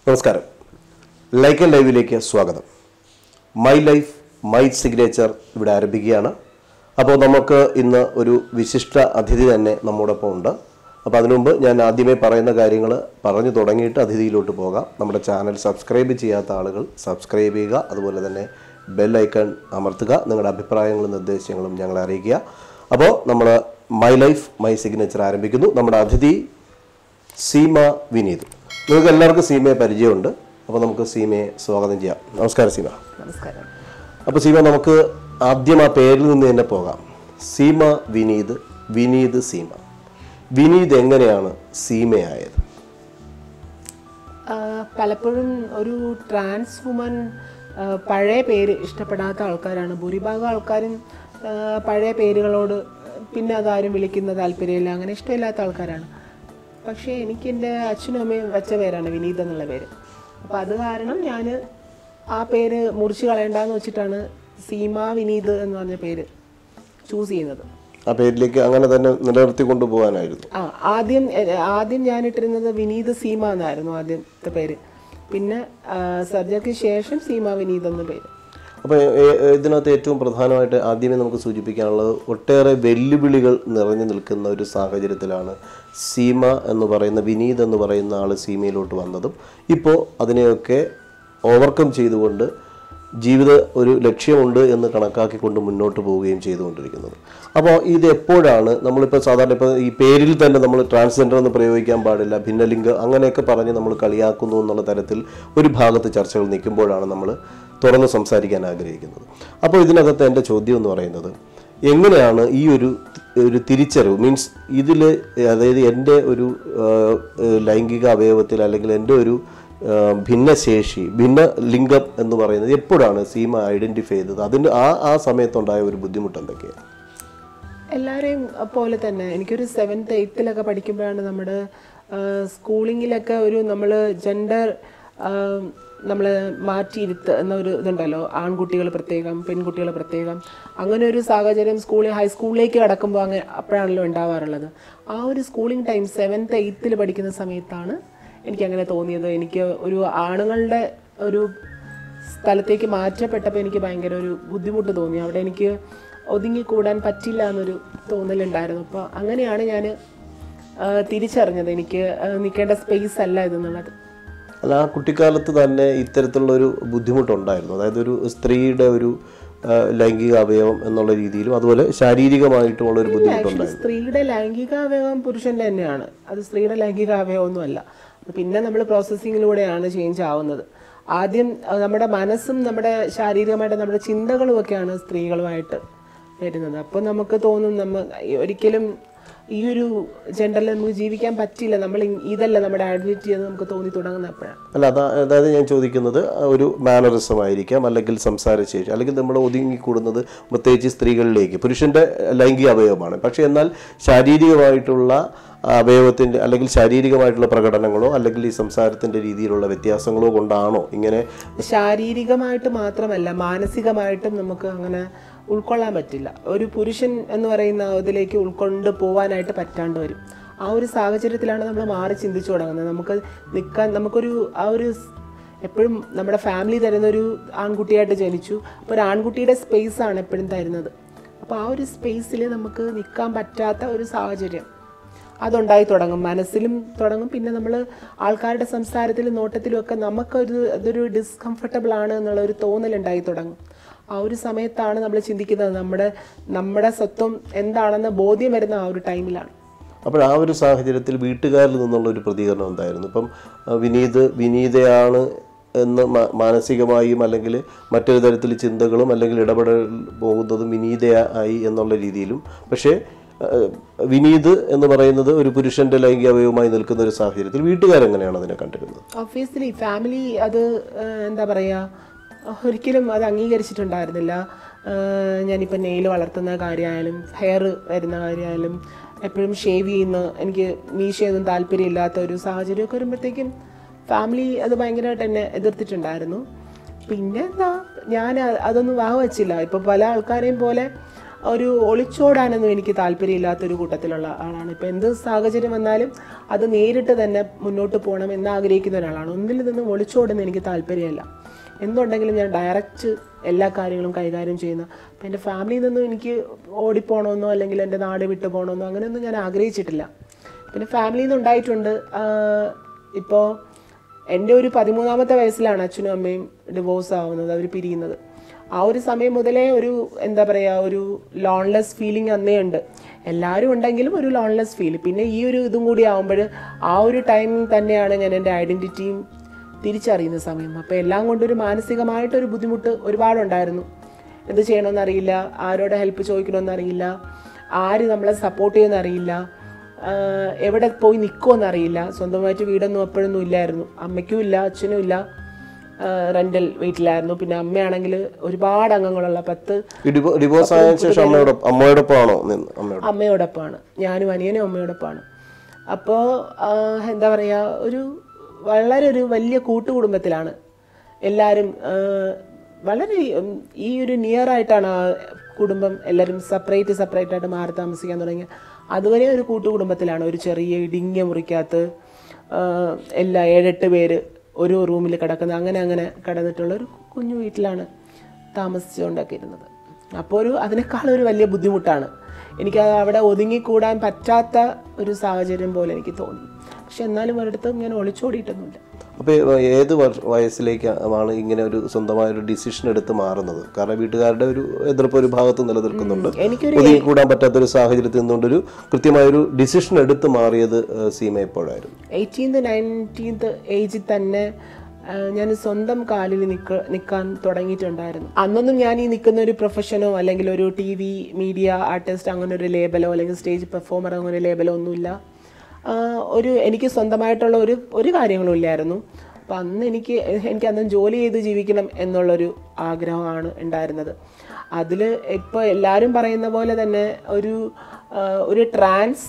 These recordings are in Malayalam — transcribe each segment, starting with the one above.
നമസ്കാരം ലൈക്ക് ആൻഡ് ലൈവിലേക്ക് സ്വാഗതം മൈ ലൈഫ് മൈ സിഗ്നേച്ചർ ഇവിടെ ആരംഭിക്കുകയാണ് അപ്പോൾ നമുക്ക് ഇന്ന് ഒരു വിശിഷ്ട അതിഥി തന്നെ നമ്മോടൊപ്പം ഉണ്ട് അപ്പോൾ അതിനു മുമ്പ് ഞാൻ ആദ്യമേ പറയുന്ന കാര്യങ്ങൾ പറഞ്ഞു തുടങ്ങിയിട്ട് അതിഥിയിലോട്ട് പോകാം നമ്മുടെ ചാനൽ സബ്സ്ക്രൈബ് ചെയ്യാത്ത ആളുകൾ സബ്സ്ക്രൈബ് ചെയ്യുക അതുപോലെ തന്നെ ബെൽ ഐക്കൺ അമർത്തുക നിങ്ങളുടെ അഭിപ്രായങ്ങളും നിർദ്ദേശങ്ങളും ഞങ്ങളെ അറിയിക്കുക അപ്പോൾ നമ്മൾ മൈ ലൈഫ് മൈ സിഗ്നേച്ചർ ആരംഭിക്കുന്നു നമ്മുടെ അതിഥി സീമ വിനീത് നിങ്ങൾക്ക് എല്ലാവർക്കും സീമയെ പരിചയമുണ്ട് അപ്പോൾ നമുക്ക് സീമയെ സ്വാഗതം ചെയ്യാം നമസ്കാരം സീമ നമസ്കാരം അപ്പോൾ സീമ നമുക്ക് ആദ്യം ആ പേരിൽ നിന്ന് തന്നെ പോകാം സീമ വിനീത് വിനീത് സീമ വിനീത് എങ്ങനെയാണ് സീമയായത് ആ, പലപ്പോഴും ഒരു ട്രാൻസ് വുമൻ ആ, പഴയ പേര് ഇഷ്ടപ്പെടാത്ത ആൾക്കാരാണ് ഭൂരിഭാഗം ആൾക്കാരും ആ, പഴയ പേരുകളോട് പിന്നെ അതാരും വിളിക്കുന്ന താല്പര്യമില്ല അങ്ങനെ ഇഷ്ടമില്ലാത്ത ആൾക്കാരാണ് പക്ഷേ എനിക്ക് എൻ്റെ അച്ഛനും അമ്മയും വെച്ച പേരാണ് വിനീത് എന്നുള്ള പേര് അപ്പോൾ അത് കാരണം ഞാൻ ആ പേര് മുറിച്ച് കളയണ്ടെന്ന് വെച്ചിട്ടാണ് സീമ വിനീത് എന്ന് പറഞ്ഞ പേര് ചൂസ് ചെയ്യുന്നത് ആ പേരിലേക്ക് അങ്ങനെ തന്നെ നിലനിർത്തി കൊണ്ടുപോകാനായിരുന്നു ആ ആദ്യം എ- ആദ്യം ഞാൻ ഇട്ടിരുന്നത് വിനീത് സീമ എന്നായിരുന്നു ആദ്യത്തെ പേര് പിന്നെ ആ, സർജറിക്ക് ശേഷം സീമ വിനീത് എന്ന പേര് അപ്പോൾ ഇതിനകത്ത് ഏറ്റവും പ്രധാനമായിട്ട് ആദ്യമേ നമുക്ക് സൂചിപ്പിക്കാനുള്ളത് ഒട്ടേറെ വെല്ലുവിളികൾ നിറഞ്ഞു നിൽക്കുന്ന ഒരു സാഹചര്യത്തിലാണ് സീമ എന്ന് പറയുന്ന വിനീത് എന്ന് പറയുന്ന ആൾ സീമയിലോട്ട് വന്നതും ഇപ്പോൾ അതിനെയൊക്കെ ഓവർകം ചെയ്തുകൊണ്ട് ജീവിത ഒരു ലക്ഷ്യമുണ്ട് എന്ന് കണക്കാക്കിക്കൊണ്ട് മുന്നോട്ട് പോവുകയും ചെയ്തുകൊണ്ടിരിക്കുന്നത് അപ്പോൾ ഇത് എപ്പോഴാണ് നമ്മളിപ്പോൾ സാധാരണ ഇപ്പോൾ ഈ പേരിൽ തന്നെ നമ്മൾ ട്രാൻസ്ജെൻഡർ എന്ന് പ്രയോഗിക്കാൻ പാടില്ല ഭിന്നലിംഗ അങ്ങനെയൊക്കെ പറഞ്ഞ് നമ്മൾ കളിയാക്കുന്നു എന്നുള്ള തരത്തിൽ ഒരു ഭാഗത്ത് ചർച്ചകൾ നിൽക്കുമ്പോഴാണ് നമ്മൾ തുറന്ന് സംസാരിക്കാൻ ആഗ്രഹിക്കുന്നത് അപ്പോൾ ഇതിനകത്ത് എൻ്റെ ചോദ്യം എന്ന് പറയുന്നത് എങ്ങനെയാണ് ഈ ഒരു ഒരു തിരിച്ചറിവ് മീൻസ് ഇതിൽ അതായത് എൻ്റെ ഒരു ആ, ലൈംഗിക അവയവത്തിൽ അല്ലെങ്കിൽ എൻ്റെ ഒരു ആ, ഭിന്നശേഷി ഭിന്ന ലിംഗം എന്ന് പറയുന്നത് എപ്പോഴാണ് സീമ ഐഡൻറ്റിഫൈ ചെയ്തത് അതിന് ആ ആ സമയത്തുണ്ടായ ഒരു ബുദ്ധിമുട്ട് എന്തൊക്കെയാണ് എല്ലാവരെയും പോലെ തന്നെ എനിക്കൊരു സെവൻത്ത് എയ്ത്തിലൊക്കെ പഠിക്കുമ്പോഴാണ് നമ്മുടെ സ്കൂളിങ്ങിലൊക്കെ ഒരു നമ്മൾ ജെൻഡർ നമ്മൾ മാറ്റിയിരുത്ത് എന്നൊരു ഇതുണ്ടല്ലോ ആൺകുട്ടികൾ പ്രത്യേകം പെൺകുട്ടികൾ പ്രത്യേകം അങ്ങനെ ഒരു സാഹചര്യം സ്കൂളിൽ ഹൈസ്കൂളിലേക്ക് കടക്കുമ്പോൾ അങ്ങനെ അപ്പോഴാണല്ലോ ഉണ്ടാവാറുള്ളത് ആ ഒരു സ്കൂളിംഗ് ടൈം സെവൻത്ത് എയ്ത്തിൽ പഠിക്കുന്ന സമയത്താണ് എനിക്കങ്ങനെ തോന്നിയത് എനിക്ക് ഒരു ആണുങ്ങളുടെ ഒരു സ്ഥലത്തേക്ക് മാറ്റപ്പെട്ടപ്പോൾ എനിക്ക് ഭയങ്കര ഒരു ബുദ്ധിമുട്ട് തോന്നി അവിടെ എനിക്ക് ഒതുങ്ങിക്കൂടാൻ പറ്റില്ല എന്നൊരു തോന്നലുണ്ടായിരുന്നു അപ്പോൾ അങ്ങനെയാണ് ഞാൻ തിരിച്ചറിഞ്ഞത് എനിക്ക് ആ, നിൽക്കേണ്ട സ്പേസ് അല്ല ഇതെന്നുള്ളത് അല്ല ആ കുട്ടിക്കാലത്ത് തന്നെ ഇത്തരത്തിലുള്ള ഒരു ബുദ്ധിമുട്ടുണ്ടായിരുന്നു അതായത് ഒരു സ്ത്രീയുടെ ഒരു ആ, ലൈംഗിക അവയവം എന്നുള്ള രീതിയിലും അതുപോലെ ശാരീരികമായിട്ടുള്ള ഒരു ബുദ്ധിമുട്ടുണ്ടായിരുന്നു ആക്ച്വലി സ്ത്രീയുടെ ലൈംഗിക അവയവം പുരുഷന്റെ തന്നെയാണ് അത് സ്ത്രീയുടെ ലൈംഗിക അവയവമൊന്നുമല്ല പിന്നെ നമ്മൾ പ്രോസസ്സിങ്ങിലൂടെയാണ് ചേഞ്ച് ആവുന്നത് ആദ്യം അഹ് നമ്മുടെ മനസ്സും നമ്മുടെ ശാരീരികമായിട്ട് നമ്മുടെ ചിന്തകളും ഒക്കെയാണ് സ്ത്രീകളുമായിട്ട് വരുന്നത് അപ്പോൾ നമുക്ക് തോന്നും നമ്മ ഒരിക്കലും ഈ ഒരു ജെൻഡറിൽ നമുക്ക് ജീവിക്കാൻ പറ്റില്ല നമ്മൾ ഇ- ഇതല്ല നമ്മുടെ ഐഡന്റിറ്റി എന്ന് നമുക്ക് തോന്നി തുടങ്ങുന്ന അപ്പോഴാണ് അല്ല അതാ അതായത് ഞാൻ ചോദിക്കുന്നത് ഒരു മാനറിസം ആയിരിക്കാം അല്ലെങ്കിൽ സംസാരശേഷി അല്ലെങ്കിൽ നമ്മൾ ഒതുങ്ങിക്കൂടുന്നത് പ്രത്യേകിച്ച് സ്ത്രീകളിലേക്ക് പുരുഷന്റെ ലൈംഗിക അവയവമാണ് പക്ഷേ എന്നാൽ ശാരീരികമായിട്ടുള്ള അവയവത്തിൻ്റെ അല്ലെങ്കിൽ ശാരീരികമായിട്ടുള്ള പ്രകടനങ്ങളോ അല്ലെങ്കിൽ ഈ സംസാരത്തിൻ്റെ രീതിയിലുള്ള വ്യത്യാസങ്ങളോ കൊണ്ടാണോ ഇങ്ങനെ ശാരീരികമായിട്ട് മാത്രമല്ല മാനസികമായിട്ടും നമുക്ക് അങ്ങനെ ഉൾക്കൊള്ളാൻ പറ്റില്ല ഒരു പുരുഷൻ എന്ന് പറയുന്ന ഇതിലേക്ക് ഉൾക്കൊണ്ട് പോവാനായിട്ട് പറ്റാണ്ട് വരും ആ ഒരു സാഹചര്യത്തിലാണ് നമ്മൾ മാറി ചിന്തിച്ചു തുടങ്ങുന്നത് നമുക്ക് നിൽക്കാൻ നമുക്കൊരു ആ ഒരു സ്- എപ്പോഴും നമ്മുടെ ഫാമിലി തരുന്ന ഒരു ആൺകുട്ടിയായിട്ട് ജനിച്ചു അപ്പോൾ ഒരു ആൺകുട്ടിയുടെ സ്പേസ് ആണ് എപ്പോഴും തരുന്നത് അപ്പോൾ ആ ഒരു സ്പേസിൽ നമുക്ക് നിൽക്കാൻ പറ്റാത്ത ഒരു സാഹചര്യം അതുണ്ടായി തുടങ്ങും മനസ്സിലും തുടങ്ങും പിന്നെ നമ്മൾ ആൾക്കാരുടെ സംസാരത്തിലും നോട്ടത്തിലും ഒക്കെ നമുക്കൊരു അതൊരു ഡിസ്കംഫർട്ടബിൾ ആണ് എന്നുള്ള ഒരു തോന്നലുണ്ടായി തുടങ്ങും ആ ഒരു സമയത്താണ് നമ്മൾ ചിന്തിക്കുന്നത് നമ്മുടെ നമ്മുടെ സ്വത്വം എന്താണെന്ന് ബോധ്യം വരുന്ന ആ ഒരു ടൈമിലാണ് അപ്പോൾ ആ ഒരു സാഹചര്യത്തിൽ വീട്ടുകാരിൽ നിന്നുള്ള ഒരു പ്രതികരണം എന്തായിരുന്നു ഇപ്പം ആ, വിനീത് വിനീതയാണ് എന്ന് മ- മാനസികമായും അല്ലെങ്കിൽ മറ്റൊരു തരത്തിൽ ചിന്തകളും അല്ലെങ്കിൽ ഇടപെടൽ പോകുന്നതും വിനീതയായി എന്നുള്ള രീതിയിലും പക്ഷേ ആ, വിനീത് എന്ന് പറയുന്നത് ഒരു പുരുഷന്റെ ലൈംഗിക അവയവമായി നിൽക്കുന്ന ഒരു സാഹചര്യത്തിൽ വീട്ടുകാരെങ്ങനെയാണ് അതിനെ കണ്ടിരുന്നത് ഒബ്വിയസ്ലി ഫാമിലി അത് ഏഹ്, എന്താ പറയുക ഒരിക്കലും അത് അംഗീകരിച്ചിട്ടുണ്ടായിരുന്നില്ല ഏഹ്, ഞാനിപ്പോൾ നെയിൽ വളർത്തുന്ന കാര്യമായാലും ഹെയർ വരുന്ന കാര്യമായാലും എപ്പോഴും ഷേവ് ചെയ്യുന്ന എനിക്ക് മീശയൊന്നും താല്പര്യമില്ലാത്ത ഒരു സാഹചര്യമൊക്കെ വരുമ്പോഴത്തേക്കും ഫാമിലി അത് ഭയങ്കരമായിട്ട് എന്നെ എതിർത്തിട്ടുണ്ടായിരുന്നു പിന്നെ എന്താ ഞാൻ അ- അതൊന്നും വാ വെച്ചില്ല ഇപ്പോൾ പല ആൾക്കാരെയും പോലെ ഒരു ഒളിച്ചോടാനൊന്നും എനിക്ക് താല്പര്യമില്ലാത്തൊരു കൂട്ടത്തിലുള്ള ആളാണ് ഇപ്പം എന്ത് സാഹചര്യം വന്നാലും അത് നേരിട്ട് തന്നെ മുന്നോട്ട് പോകണം എന്ന് ആഗ്രഹിക്കുന്ന ഒരാളാണ് ഒന്നിൽ നിന്നും ഒളിച്ചോടുന്ന എനിക്ക് താല്പര്യമില്ല എന്തുണ്ടെങ്കിലും ഞാൻ ഡയറക്റ്റ് എല്ലാ കാര്യങ്ങളും കൈകാര്യം ചെയ്യുന്ന അപ്പം എൻ്റെ ഫാമിലിയിൽ നിന്നും എനിക്ക് ഓടിപ്പോണമെന്നോ അല്ലെങ്കിൽ എൻ്റെ നാട് വിട്ടു പോകണമെന്നോ അങ്ങനെയൊന്നും ഞാൻ ആഗ്രഹിച്ചിട്ടില്ല പിന്നെ ഫാമിലിയിൽ നിന്ന് ഉണ്ടായിട്ടുണ്ട് ഇപ്പോൾ എൻ്റെ ഒരു പതിമൂന്നാമത്തെ വയസ്സിലാണ് അച്ഛനും അമ്മയും ഡിവോഴ്സ് ആവുന്നത് അവർ പിരിയുന്നത് ആ ഒരു സമയം മുതലേ ഒരു എന്താ പറയുക ഒരു ലോൺലെസ് ഫീലിംഗ് അന്നേ ഉണ്ട് എല്ലാവരും ഉണ്ടെങ്കിലും ഒരു ലോൺലെസ് ഫീൽ പിന്നെ ഈ ഒരു ഇതും കൂടി ആകുമ്പോൾ ആ ഒരു ടൈം തന്നെയാണ് ഞാൻ എൻ്റെ ഐഡൻറ്റിറ്റിയും തിരിച്ചറിയുന്ന സമയം അപ്പോൾ എല്ലാം കൊണ്ടൊരു മാനസികമായിട്ടൊരു ബുദ്ധിമുട്ട് ഒരുപാടുണ്ടായിരുന്നു എന്ത് ചെയ്യണമെന്നറിയില്ല ആരോടെ ഹെൽപ്പ് ചോദിക്കണമെന്നറിയില്ല ആര് നമ്മളെ സപ്പോർട്ട് ചെയ്യുമെന്നറിയില്ല ആഹ് എവിടെ പോയി നിൽക്കുമെന്ന് അറിയില്ല സ്വന്തമായിട്ട് വീടൊന്നും എപ്പോഴൊന്നും ഇല്ലായിരുന്നു അമ്മയ്ക്കും ഇല്ല അച്ഛനും ഇല്ല റെൻ്റൽ വീട്ടിലായിരുന്നു പിന്നെ അമ്മയാണെങ്കിൽ ഒരുപാട് അംഗങ്ങളുള്ള പത്ത് ഈ ഡിവോ ഡിവോഴ്സ് ആയതിനു ശേഷം അമ്മയോടൊപ്പം അമ്മയോടൊപ്പമാണോ നിന്ന് അമ്മയോട് അമ്മയോടൊപ്പമാണ് ഞാനും അനിയനും അമ്മയോടൊപ്പമാണ് അപ്പോൾ എന്താ പറയുക ഒരു വളരെ ഒരു വലിയ കൂട്ടുകുടുംബത്തിലാണ് എല്ലാവരും ആഹ്, വളരെ ഉം, ഈ ഒരു നിയർ ആയിട്ടാണ് ആ കുടുംബം എല്ലാവരും സെപ്പറേറ്റ് സെപ്പറേറ്റ് ആയിട്ട് മാറി താമസിക്കാൻ തുടങ്ങി അതുവരെ ഒരു കൂട്ടുകുടുംബത്തിലാണ് ഒരു ചെറിയ ഇടുങ്ങിയ മുറിക്കകത്ത് ആഹ്, എല്ലാ ഏഴെട്ട് പേര് ഒരു റൂമിൽ കിടക്കുന്ന അങ്ങനെ അങ്ങനെ കിടന്നിട്ടുള്ള ഒരു കുഞ്ഞു വീട്ടിലാണ് താമസിച്ചുകൊണ്ടൊക്കെ ഇരുന്നത് അപ്പോൾ ഒരു അതിനേക്കാൾ ഒരു വലിയ ബുദ്ധിമുട്ടാണ് എനിക്ക് അത് അവിടെ ഒതുങ്ങിക്കൂടാൻ പറ്റാത്ത ഒരു സാഹചര്യം പോലെ എനിക്ക് തോന്നി പക്ഷെ എന്നാലും ഒരിടത്തും ഞാൻ ഒളിച്ചോടിയിട്ടൊന്നുമില്ല അപ്പോൾ ഏത് വർഷ വയസ്സിലേക്കാണ് ഇങ്ങനെ ഒരു സ്വന്തമായ ഒരു ഡിസിഷൻ എടുത്ത് മാറുന്നത് കാരണം വീട്ടുകാരുടെ ഒരു എതിർപ്പ് ഒരു ഭാഗത്ത് നിലനിൽക്കുന്നുണ്ട് എനിക്കൊരു ഒതുങ്ങി കൂടാൻ പറ്റാത്ത ഒരു സാഹചര്യത്തിൽ നിന്നുകൊണ്ടൊരു കൃത്യമായൊരു ഡിസിഷൻ എടുത്ത് മാറിയത് ഏഹ്, സീമ എപ്പോഴായിരുന്നു എയ്റ്റീൻത് നയൻറ്റീൻത് ഏജിൽ തന്നെ ഞാൻ സ്വന്തം കാലിൽ നിൽക്ക നിൽക്കാൻ തുടങ്ങിയിട്ടുണ്ടായിരുന്നു അന്നൊന്നും ഞാൻ ഈ നിൽക്കുന്ന ഒരു പ്രൊഫഷനോ അല്ലെങ്കിൽ ഒരു ടി വി മീഡിയ ആർട്ടിസ്റ്റ് അങ്ങനെ ഒരു ലേബലോ അല്ലെങ്കിൽ സ്റ്റേജ് പെർഫോമർ അങ്ങനെ ഒരു ലേബലോ ഒന്നുമില്ല ആ, ഒരു എനിക്ക് സ്വന്തമായിട്ടുള്ള ഒരു ഒരു കാര്യങ്ങളും ഇല്ലായിരുന്നു അപ്പം അന്ന് എനിക്ക് എനിക്ക് അന്ന് ജോലി ചെയ്ത് ജീവിക്കണം എന്നുള്ളൊരു ആഗ്രഹമാണ് ഉണ്ടായിരുന്നത് അതിൽ ഇപ്പോൾ എല്ലാവരും പറയുന്ന പോലെ തന്നെ ഒരു ആ, ഒരു ട്രാൻസ്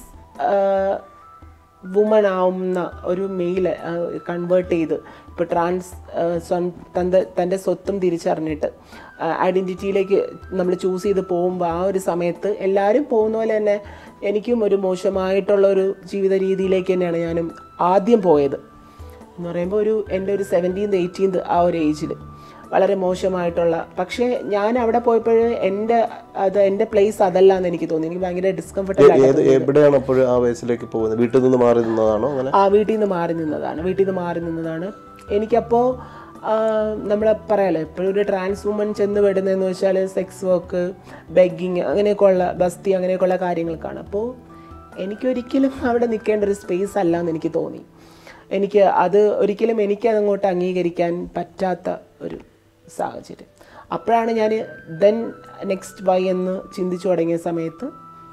വുമൺ ആവുന്ന ഒരു മെയിൽ കൺവേർട്ട് ചെയ്ത് ഇപ്പോൾ ട്രാൻസ് തൻ്റെ തൻ്റെ സ്വത്തും തിരിച്ചറിഞ്ഞിട്ട് ഐഡൻറ്റിറ്റിയിലേക്ക് നമ്മൾ ചൂസ് ചെയ്ത് പോകുമ്പോൾ ആ ഒരു സമയത്ത് എല്ലാവരും പോകുന്ന പോലെ തന്നെ എനിക്കും ഒരു മോശമായിട്ടുള്ള ഒരു ജീവിത രീതിയിലേക്ക് തന്നെയാണ് ഞാനും ആദ്യം പോയത് എന്ന് പറയുമ്പോൾ ഒരു എൻ്റെ ഒരു സെവൻറ്റീൻത് എയ്റ്റീൻത് ആ ഒരു ഏജിൽ വളരെ മോശമായിട്ടുള്ള പക്ഷേ ഞാൻ അവിടെ പോയപ്പോൾ എൻ്റെ അത് എൻ്റെ പ്ലേസ് അതല്ല എന്ന് എനിക്ക് തോന്നി എനിക്ക് ഭയങ്കര ഡിസ്കംഫർട്ടബിൾ ആയിട്ട് ഏത് എവിടെയാണ് അപ്പോൾ ആ വയസ്സിലേക്ക് പോകുന്നത് വീട്ടിൽ നിന്ന് മാറി നിന്നതാണോ അങ്ങനെ ആ വീട്ടിൽ നിന്ന് മാറി നിന്നതാണ് വീട്ടിൽ നിന്ന് മാറി നിന്നതാണ് എനിക്കപ്പോൾ നമ്മൾ പറയാലോ എപ്പോഴും ഒരു ട്രാൻസ് വുമൺ ചെന്ന് പെടുന്നതെന്ന് വെച്ചാൽ സെക്സ് വർക്ക് ബെഗിങ് അങ്ങനെയൊക്കെയുള്ള ബസ്തി അങ്ങനെയൊക്കെയുള്ള കാര്യങ്ങൾക്കാണ് അപ്പോൾ എനിക്കൊരിക്കലും അവിടെ നിൽക്കേണ്ട ഒരു സ്പേസ് അല്ല എന്ന് എനിക്ക് തോന്നി എനിക്ക് അത് ഒരിക്കലും എനിക്ക് അതങ്ങോട്ട് അംഗീകരിക്കാൻ പറ്റാത്ത ഒരു സാഹചര്യം അപ്പോഴാണ് ഞാൻ ദെൻ നെക്സ്റ്റ് വൈ എന്ന് ചിന്തിച്ചു തുടങ്ങിയ സമയത്ത്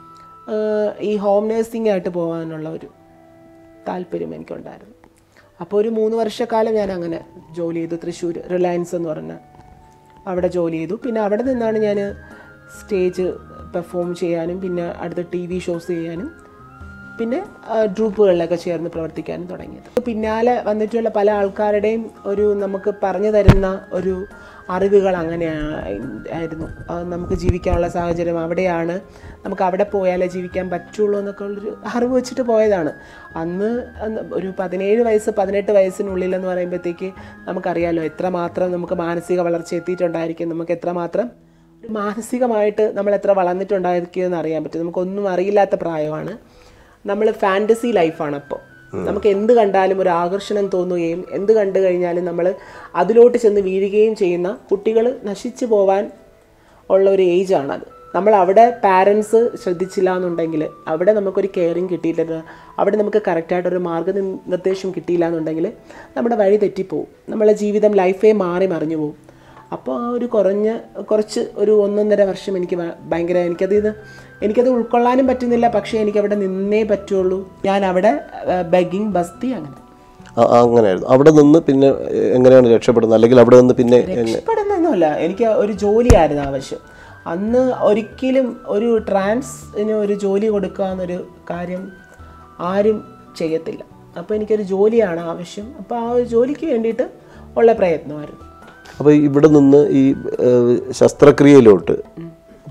ആഹ് ഈ ഹോം നേഴ്സിംഗ് ആയിട്ട് പോകാനുള്ള ഒരു താല്പര്യം എനിക്കുണ്ടായിരുന്നു അപ്പോൾ ഒരു മൂന്ന് വർഷക്കാലം ഞാൻ അങ്ങനെ ജോലി ചെയ്തു തൃശ്ശൂർ റിലയൻസ് എന്ന് പറഞ്ഞ അവിടെ ജോലി ചെയ്തു പിന്നെ അവിടെ നിന്നാണ് ഞാൻ സ്റ്റേജ് പെർഫോം ചെയ്യാനും പിന്നെ അടുത്ത ടി വി ഷോസ് ചെയ്യാനും പിന്നെ ഗ്രൂപ്പുകളിലൊക്കെ ചേർന്ന് പ്രവർത്തിക്കാനും തുടങ്ങിയത് പിന്നാലെ വന്നിട്ടുള്ള പല ആൾക്കാരുടെയും ഒരു നമുക്ക് പറഞ്ഞു തരുന്ന ഒരു അറിവുകൾ അങ്ങനെ ആയിരുന്നു ആ, നമുക്ക് ജീവിക്കാനുള്ള സാഹചര്യം അവിടെയാണ് നമുക്ക് അവിടെ പോയാലേ ജീവിക്കാൻ പറ്റുള്ളൂ എന്നൊക്കെ ഉള്ളൊരു അറിവ് വെച്ചിട്ട് പോയതാണ് അന്ന് അന്ന് ഒരു പതിനേഴ് വയസ്സ് പതിനെട്ട് വയസ്സിനുള്ളിൽ എന്ന് പറയുമ്പോഴത്തേക്ക് നമുക്കറിയാലോ എത്രമാത്രം നമുക്ക് മാനസിക വളർച്ച എത്തിയിട്ടുണ്ടായിരിക്കും നമുക്ക് എത്രമാത്രം ഒരു മാനസികമായിട്ട് നമ്മൾ എത്ര വളർന്നിട്ടുണ്ടായിരിക്കുമെന്ന് അറിയാൻ പറ്റും നമുക്കൊന്നും അറിയില്ലാത്ത പ്രായമാണ് നമ്മൾ ഫാൻറ്റസി ലൈഫാണ് അപ്പോൾ നമുക്ക് എന്ത് കണ്ടാലും ഒരു ആകർഷണം തോന്നുകയും എന്ത് കണ്ടു കഴിഞ്ഞാലും നമ്മൾ അതിലോട്ട് ചെന്ന് വീഴുകയും ചെയ്യുന്ന കുട്ടികൾ നശിച്ചു പോവാൻ ഉള്ള ഒരു ഏജ് ആണത് നമ്മൾ അവിടെ പാരൻസ് ശ്രദ്ധിച്ചില്ല എന്നുണ്ടെങ്കിൽ അവിടെ നമുക്കൊരു കെയറിങ് കിട്ടിയിട്ടില്ല അവിടെ നമുക്ക് കറക്റ്റായിട്ടൊരു മാർഗ്ഗനിർദ്ദേശം കിട്ടിയില്ല എന്നുണ്ടെങ്കിൽ നമ്മുടെ വഴി തെറ്റിപ്പോവും നമ്മളെ ജീവിതം ലൈഫേ മാറി മറിഞ്ഞു പോകും അപ്പോൾ ആ ഒരു കുറഞ്ഞ കുറച്ച് ഒരു ഒന്നൊന്നര വർഷം എനിക്ക് ഭ- ഭയങ്കര എനിക്കത് ഇത് എനിക്കത് ഉൾക്കൊള്ളാനും പറ്റുന്നില്ല പക്ഷേ എനിക്ക് അവിടെ നിന്നേ പറ്റുള്ളൂ ഞാൻ അവിടെ ബെഗിങ് ബസ്തി അങ്ങനെ ആ, ആ, അങ്ങനെയായിരുന്നു അവിടെ നിന്ന് പിന്നെ ഏഹ്, എങ്ങനെയാണ് രക്ഷപ്പെടുന്നത് അല്ലെങ്കിൽ അവിടെ നിന്ന് പിന്നെ എങ്ങ- രക്ഷപ്പെടുന്നൊന്നുമല്ല എനിക്ക് ഒരു ജോലിയായിരുന്നു ആവശ്യം അന്ന് ഒരിക്കലും ഒരു ട്രാൻസിന് ഒരു ജോലി കൊടുക്കുക എന്നൊരു കാര്യം ആരും ചെയ്യത്തില്ല അപ്പോൾ എനിക്കൊരു ജോലിയാണ് ആവശ്യം അപ്പോൾ ആ ഒരു ജോലിക്ക് വേണ്ടിയിട്ട് ഉള്ള പ്രയത്നമായിരുന്നു അപ്പോൾ ഇവിടെ നിന്ന് ഈ ഏഹ്, ശസ്ത്രക്രിയയിലോട്ട്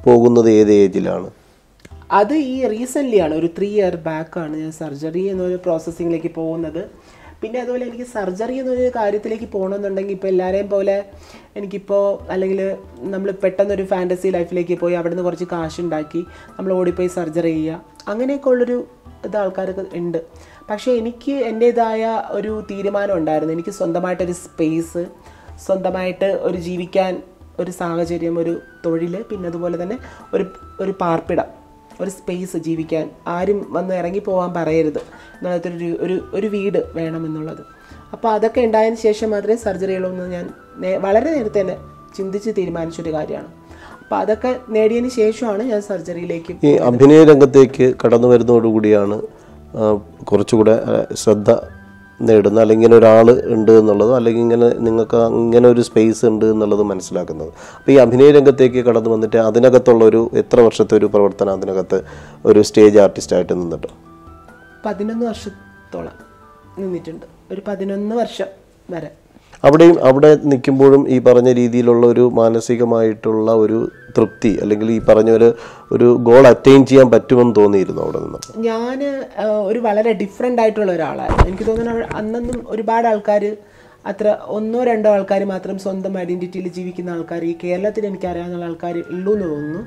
പോകുന്നത് ഏത് ഏജിലാണ് അത് ഈ റീസെൻ്റ്ലി ആണ് ഒരു ത്രീ ഇയർ ബാക്കാണ് ഞാൻ സർജറി എന്നൊരു പ്രോസസ്സിങ്ങിലേക്ക് പോകുന്നത് പിന്നെ അതുപോലെ എനിക്ക് സർജറി എന്നൊരു കാര്യത്തിലേക്ക് പോകണമെന്നുണ്ടെങ്കിൽ ഇപ്പോൾ എല്ലാവരെയും പോലെ എനിക്കിപ്പോൾ അല്ലെങ്കിൽ നമ്മൾ പെട്ടെന്നൊരു ഫാൻറ്റസി ലൈഫിലേക്ക് പോയി അവിടെ നിന്ന് കുറച്ച് കാശുണ്ടാക്കി നമ്മൾ ഓടിപ്പോയി സർജറി ചെയ്യുക അങ്ങനെയൊക്കെ ഉള്ളൊരു ഇത് ആൾക്കാർക്ക് ഉണ്ട് പക്ഷേ എനിക്ക് എൻ്റേതായ ഒരു തീരുമാനം ഉണ്ടായിരുന്നു എനിക്ക് സ്വന്തമായിട്ടൊരു സ്പേസ് സ്വന്തമായിട്ട് ഒരു ജീവിക്കാൻ ഒരു സാഹചര്യം ഒരു തൊഴിൽ പിന്നെ അതുപോലെ തന്നെ ഒരു ഒരു പാർപ്പിടം ഒരു സ്പേസ് ജീവിക്കാൻ ആരും വന്ന് ഇറങ്ങി പോകാൻ പറയരുത് എന്നുള്ളതൊരു ഒരു ഒരു വീട് വേണമെന്നുള്ളത് അപ്പോൾ അതൊക്കെ ഉണ്ടായതിന് ശേഷം മാത്രമേ സർജറികളൊന്നും ഞാൻ നേ- വളരെ നേരത്തെ തന്നെ ചിന്തിച്ച് തീരുമാനിച്ചൊരു കാര്യമാണ് അപ്പോൾ അതൊക്കെ നേടിയതിന് ശേഷമാണ് ഞാൻ സർജറിയിലേക്ക് ഈ അഭിനയ രംഗത്തേക്ക് കടന്നു വരുന്നതോടുകൂടിയാണ് ആ, കുറച്ചുകൂടെ ആ, ശ്രദ്ധ നേടുന്ന അല്ലെങ്കിൽ ഇങ്ങനെ ഒരാൾ ഉണ്ട് എന്നുള്ളതോ അല്ലെങ്കിൽ ഇങ്ങനെ നിങ്ങൾക്ക് ഇങ്ങനെ ഒരു സ്പേസ് ഉണ്ട് എന്നുള്ളത് മനസ്സിലാക്കുന്നത് അപ്പോൾ ഈ അഭിനയ രംഗത്തേക്ക് കടന്നു വന്നിട്ട് അതിനകത്തുള്ള ഒരു എത്ര വർഷത്തെ ഒരു പ്രവർത്തനം അതിനകത്ത് ഒരു സ്റ്റേജ് ആർട്ടിസ്റ്റായിട്ട് നിന്നിട്ട് പതിനൊന്ന് വർഷത്തോളം നിന്നിട്ടുണ്ട് ഒരു പതിനൊന്ന് വർഷം വരെ അവിടെയും അവിടെ നിൽക്കുമ്പോഴും ഈ പറഞ്ഞ രീതിയിലുള്ള ഒരു മാനസികമായിട്ടുള്ള ഒരു തൃപ്തി അല്ലെങ്കിൽ ഈ പറഞ്ഞ ഒരു ഒരു ഗോൾ അറ്റൈൻ ചെയ്യാൻ പറ്റുമെന്ന് തോന്നിയിരുന്നു അവിടെ നിന്ന് ഞാൻ ഒരു വളരെ ഡിഫറെൻ്റ് ആയിട്ടുള്ള ഒരാളായിരുന്നു എനിക്ക് തോന്നുന്നു അന്നൊന്നും ഒരുപാട് ആൾക്കാർ അത്ര ഒന്നോ രണ്ടോ ആൾക്കാർ മാത്രം സ്വന്തം ഐഡൻറ്റിറ്റിയിൽ ജീവിക്കുന്ന ആൾക്കാർ ഈ കേരളത്തിൽ എനിക്ക് അറിയാവുന്ന ആൾക്കാർ ഉള്ളൂ എന്ന് തോന്നുന്നു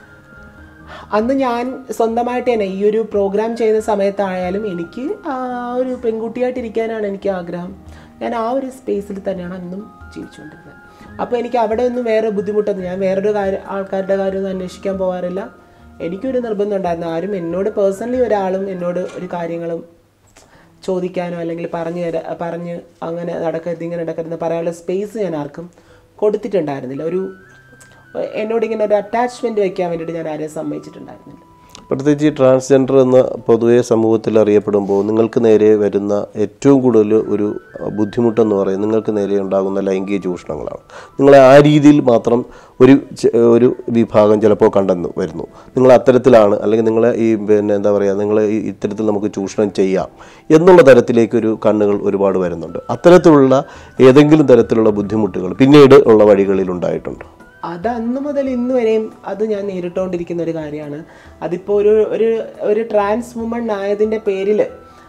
അന്ന് ഞാൻ സ്വന്തമായിട്ട് തന്നെ ഈ ഒരു പ്രോഗ്രാം ചെയ്ത സമയത്തായാലും എനിക്ക് ആ ഒരു പെൺകുട്ടിയായിട്ടിരിക്കാനാണ് എനിക്ക് ആഗ്രഹം ഞാൻ ആ ഒരു സ്പേസിൽ തന്നെയാണ് അന്നും ജീവിച്ചുകൊണ്ടിരുന്നത് അപ്പോൾ എനിക്ക് അവിടെ ഒന്നും വേറെ ബുദ്ധിമുട്ടൊന്നും ഞാൻ വേറൊരു കാര്യം ആൾക്കാരുടെ കാര്യമൊന്നും അന്വേഷിക്കാൻ പോകാറില്ല എനിക്കൊരു നിർബന്ധം ഉണ്ടായിരുന്നു ആരും എന്നോട് പേഴ്സണലി ഒരാളും എന്നോട് ഒരു കാര്യങ്ങളും ചോദിക്കാനോ അല്ലെങ്കിൽ പറഞ്ഞു തരാ പറഞ്ഞ് അങ്ങനെ നടക്കരുത് ഇങ്ങനെ നടക്കരുത് പറയാനുള്ള സ്പേസ് ഞാൻ ആർക്കും കൊടുത്തിട്ടുണ്ടായിരുന്നില്ല ഒരു എന്നോട് ഇങ്ങനെ ഒരു അറ്റാച്ച്മെൻറ്റ് വെക്കാൻ വേണ്ടിയിട്ട് ഞാൻ ആരെയും സമ്മതിച്ചിട്ടുണ്ടായിരുന്നില്ല പ്രത്യേകിച്ച് ഈ ട്രാൻസ്ജെൻഡർ എന്ന പൊതുവെ സമൂഹത്തിൽ അറിയപ്പെടുമ്പോൾ നിങ്ങൾക്ക് നേരെ വരുന്ന ഏറ്റവും കൂടുതൽ ഒരു ബുദ്ധിമുട്ടെന്ന് പറയുന്നത് നിങ്ങൾക്ക് നേരെ ഉണ്ടാകുന്ന ലൈംഗിക ചൂഷണങ്ങളാണ് നിങ്ങളെ ആ രീതിയിൽ മാത്രം ഒരു ചെ- ഒരു വിഭാഗം ചിലപ്പോൾ കണ്ടെന്ന് വരുന്നു നിങ്ങൾ അത്തരത്തിലാണ് അല്ലെങ്കിൽ നിങ്ങളെ ഈ പിന്നെ എന്താ പറയുക നിങ്ങളെ ഈ ഇത്തരത്തിൽ നമുക്ക് ചൂഷണം ചെയ്യാം എന്നുള്ള തരത്തിലേക്കൊരു കണ്ണുകൾ ഒരുപാട് വരുന്നുണ്ട് അത്തരത്തിലുള്ള ഏതെങ്കിലും തരത്തിലുള്ള ബുദ്ധിമുട്ടുകൾ പിന്നീട് ഉള്ള വഴികളിൽ ഉണ്ടായിട്ടുണ്ട് അത് അന്ന് മുതൽ ഇന്ന് വരെയും അത് ഞാൻ നേരിട്ടുകൊണ്ടിരിക്കുന്ന ഒരു കാര്യമാണ് അതിപ്പോൾ ഒരു ഒരു ഒരു ട്രാൻസ് വുമൺ ആയതിൻ്റെ പേരിൽ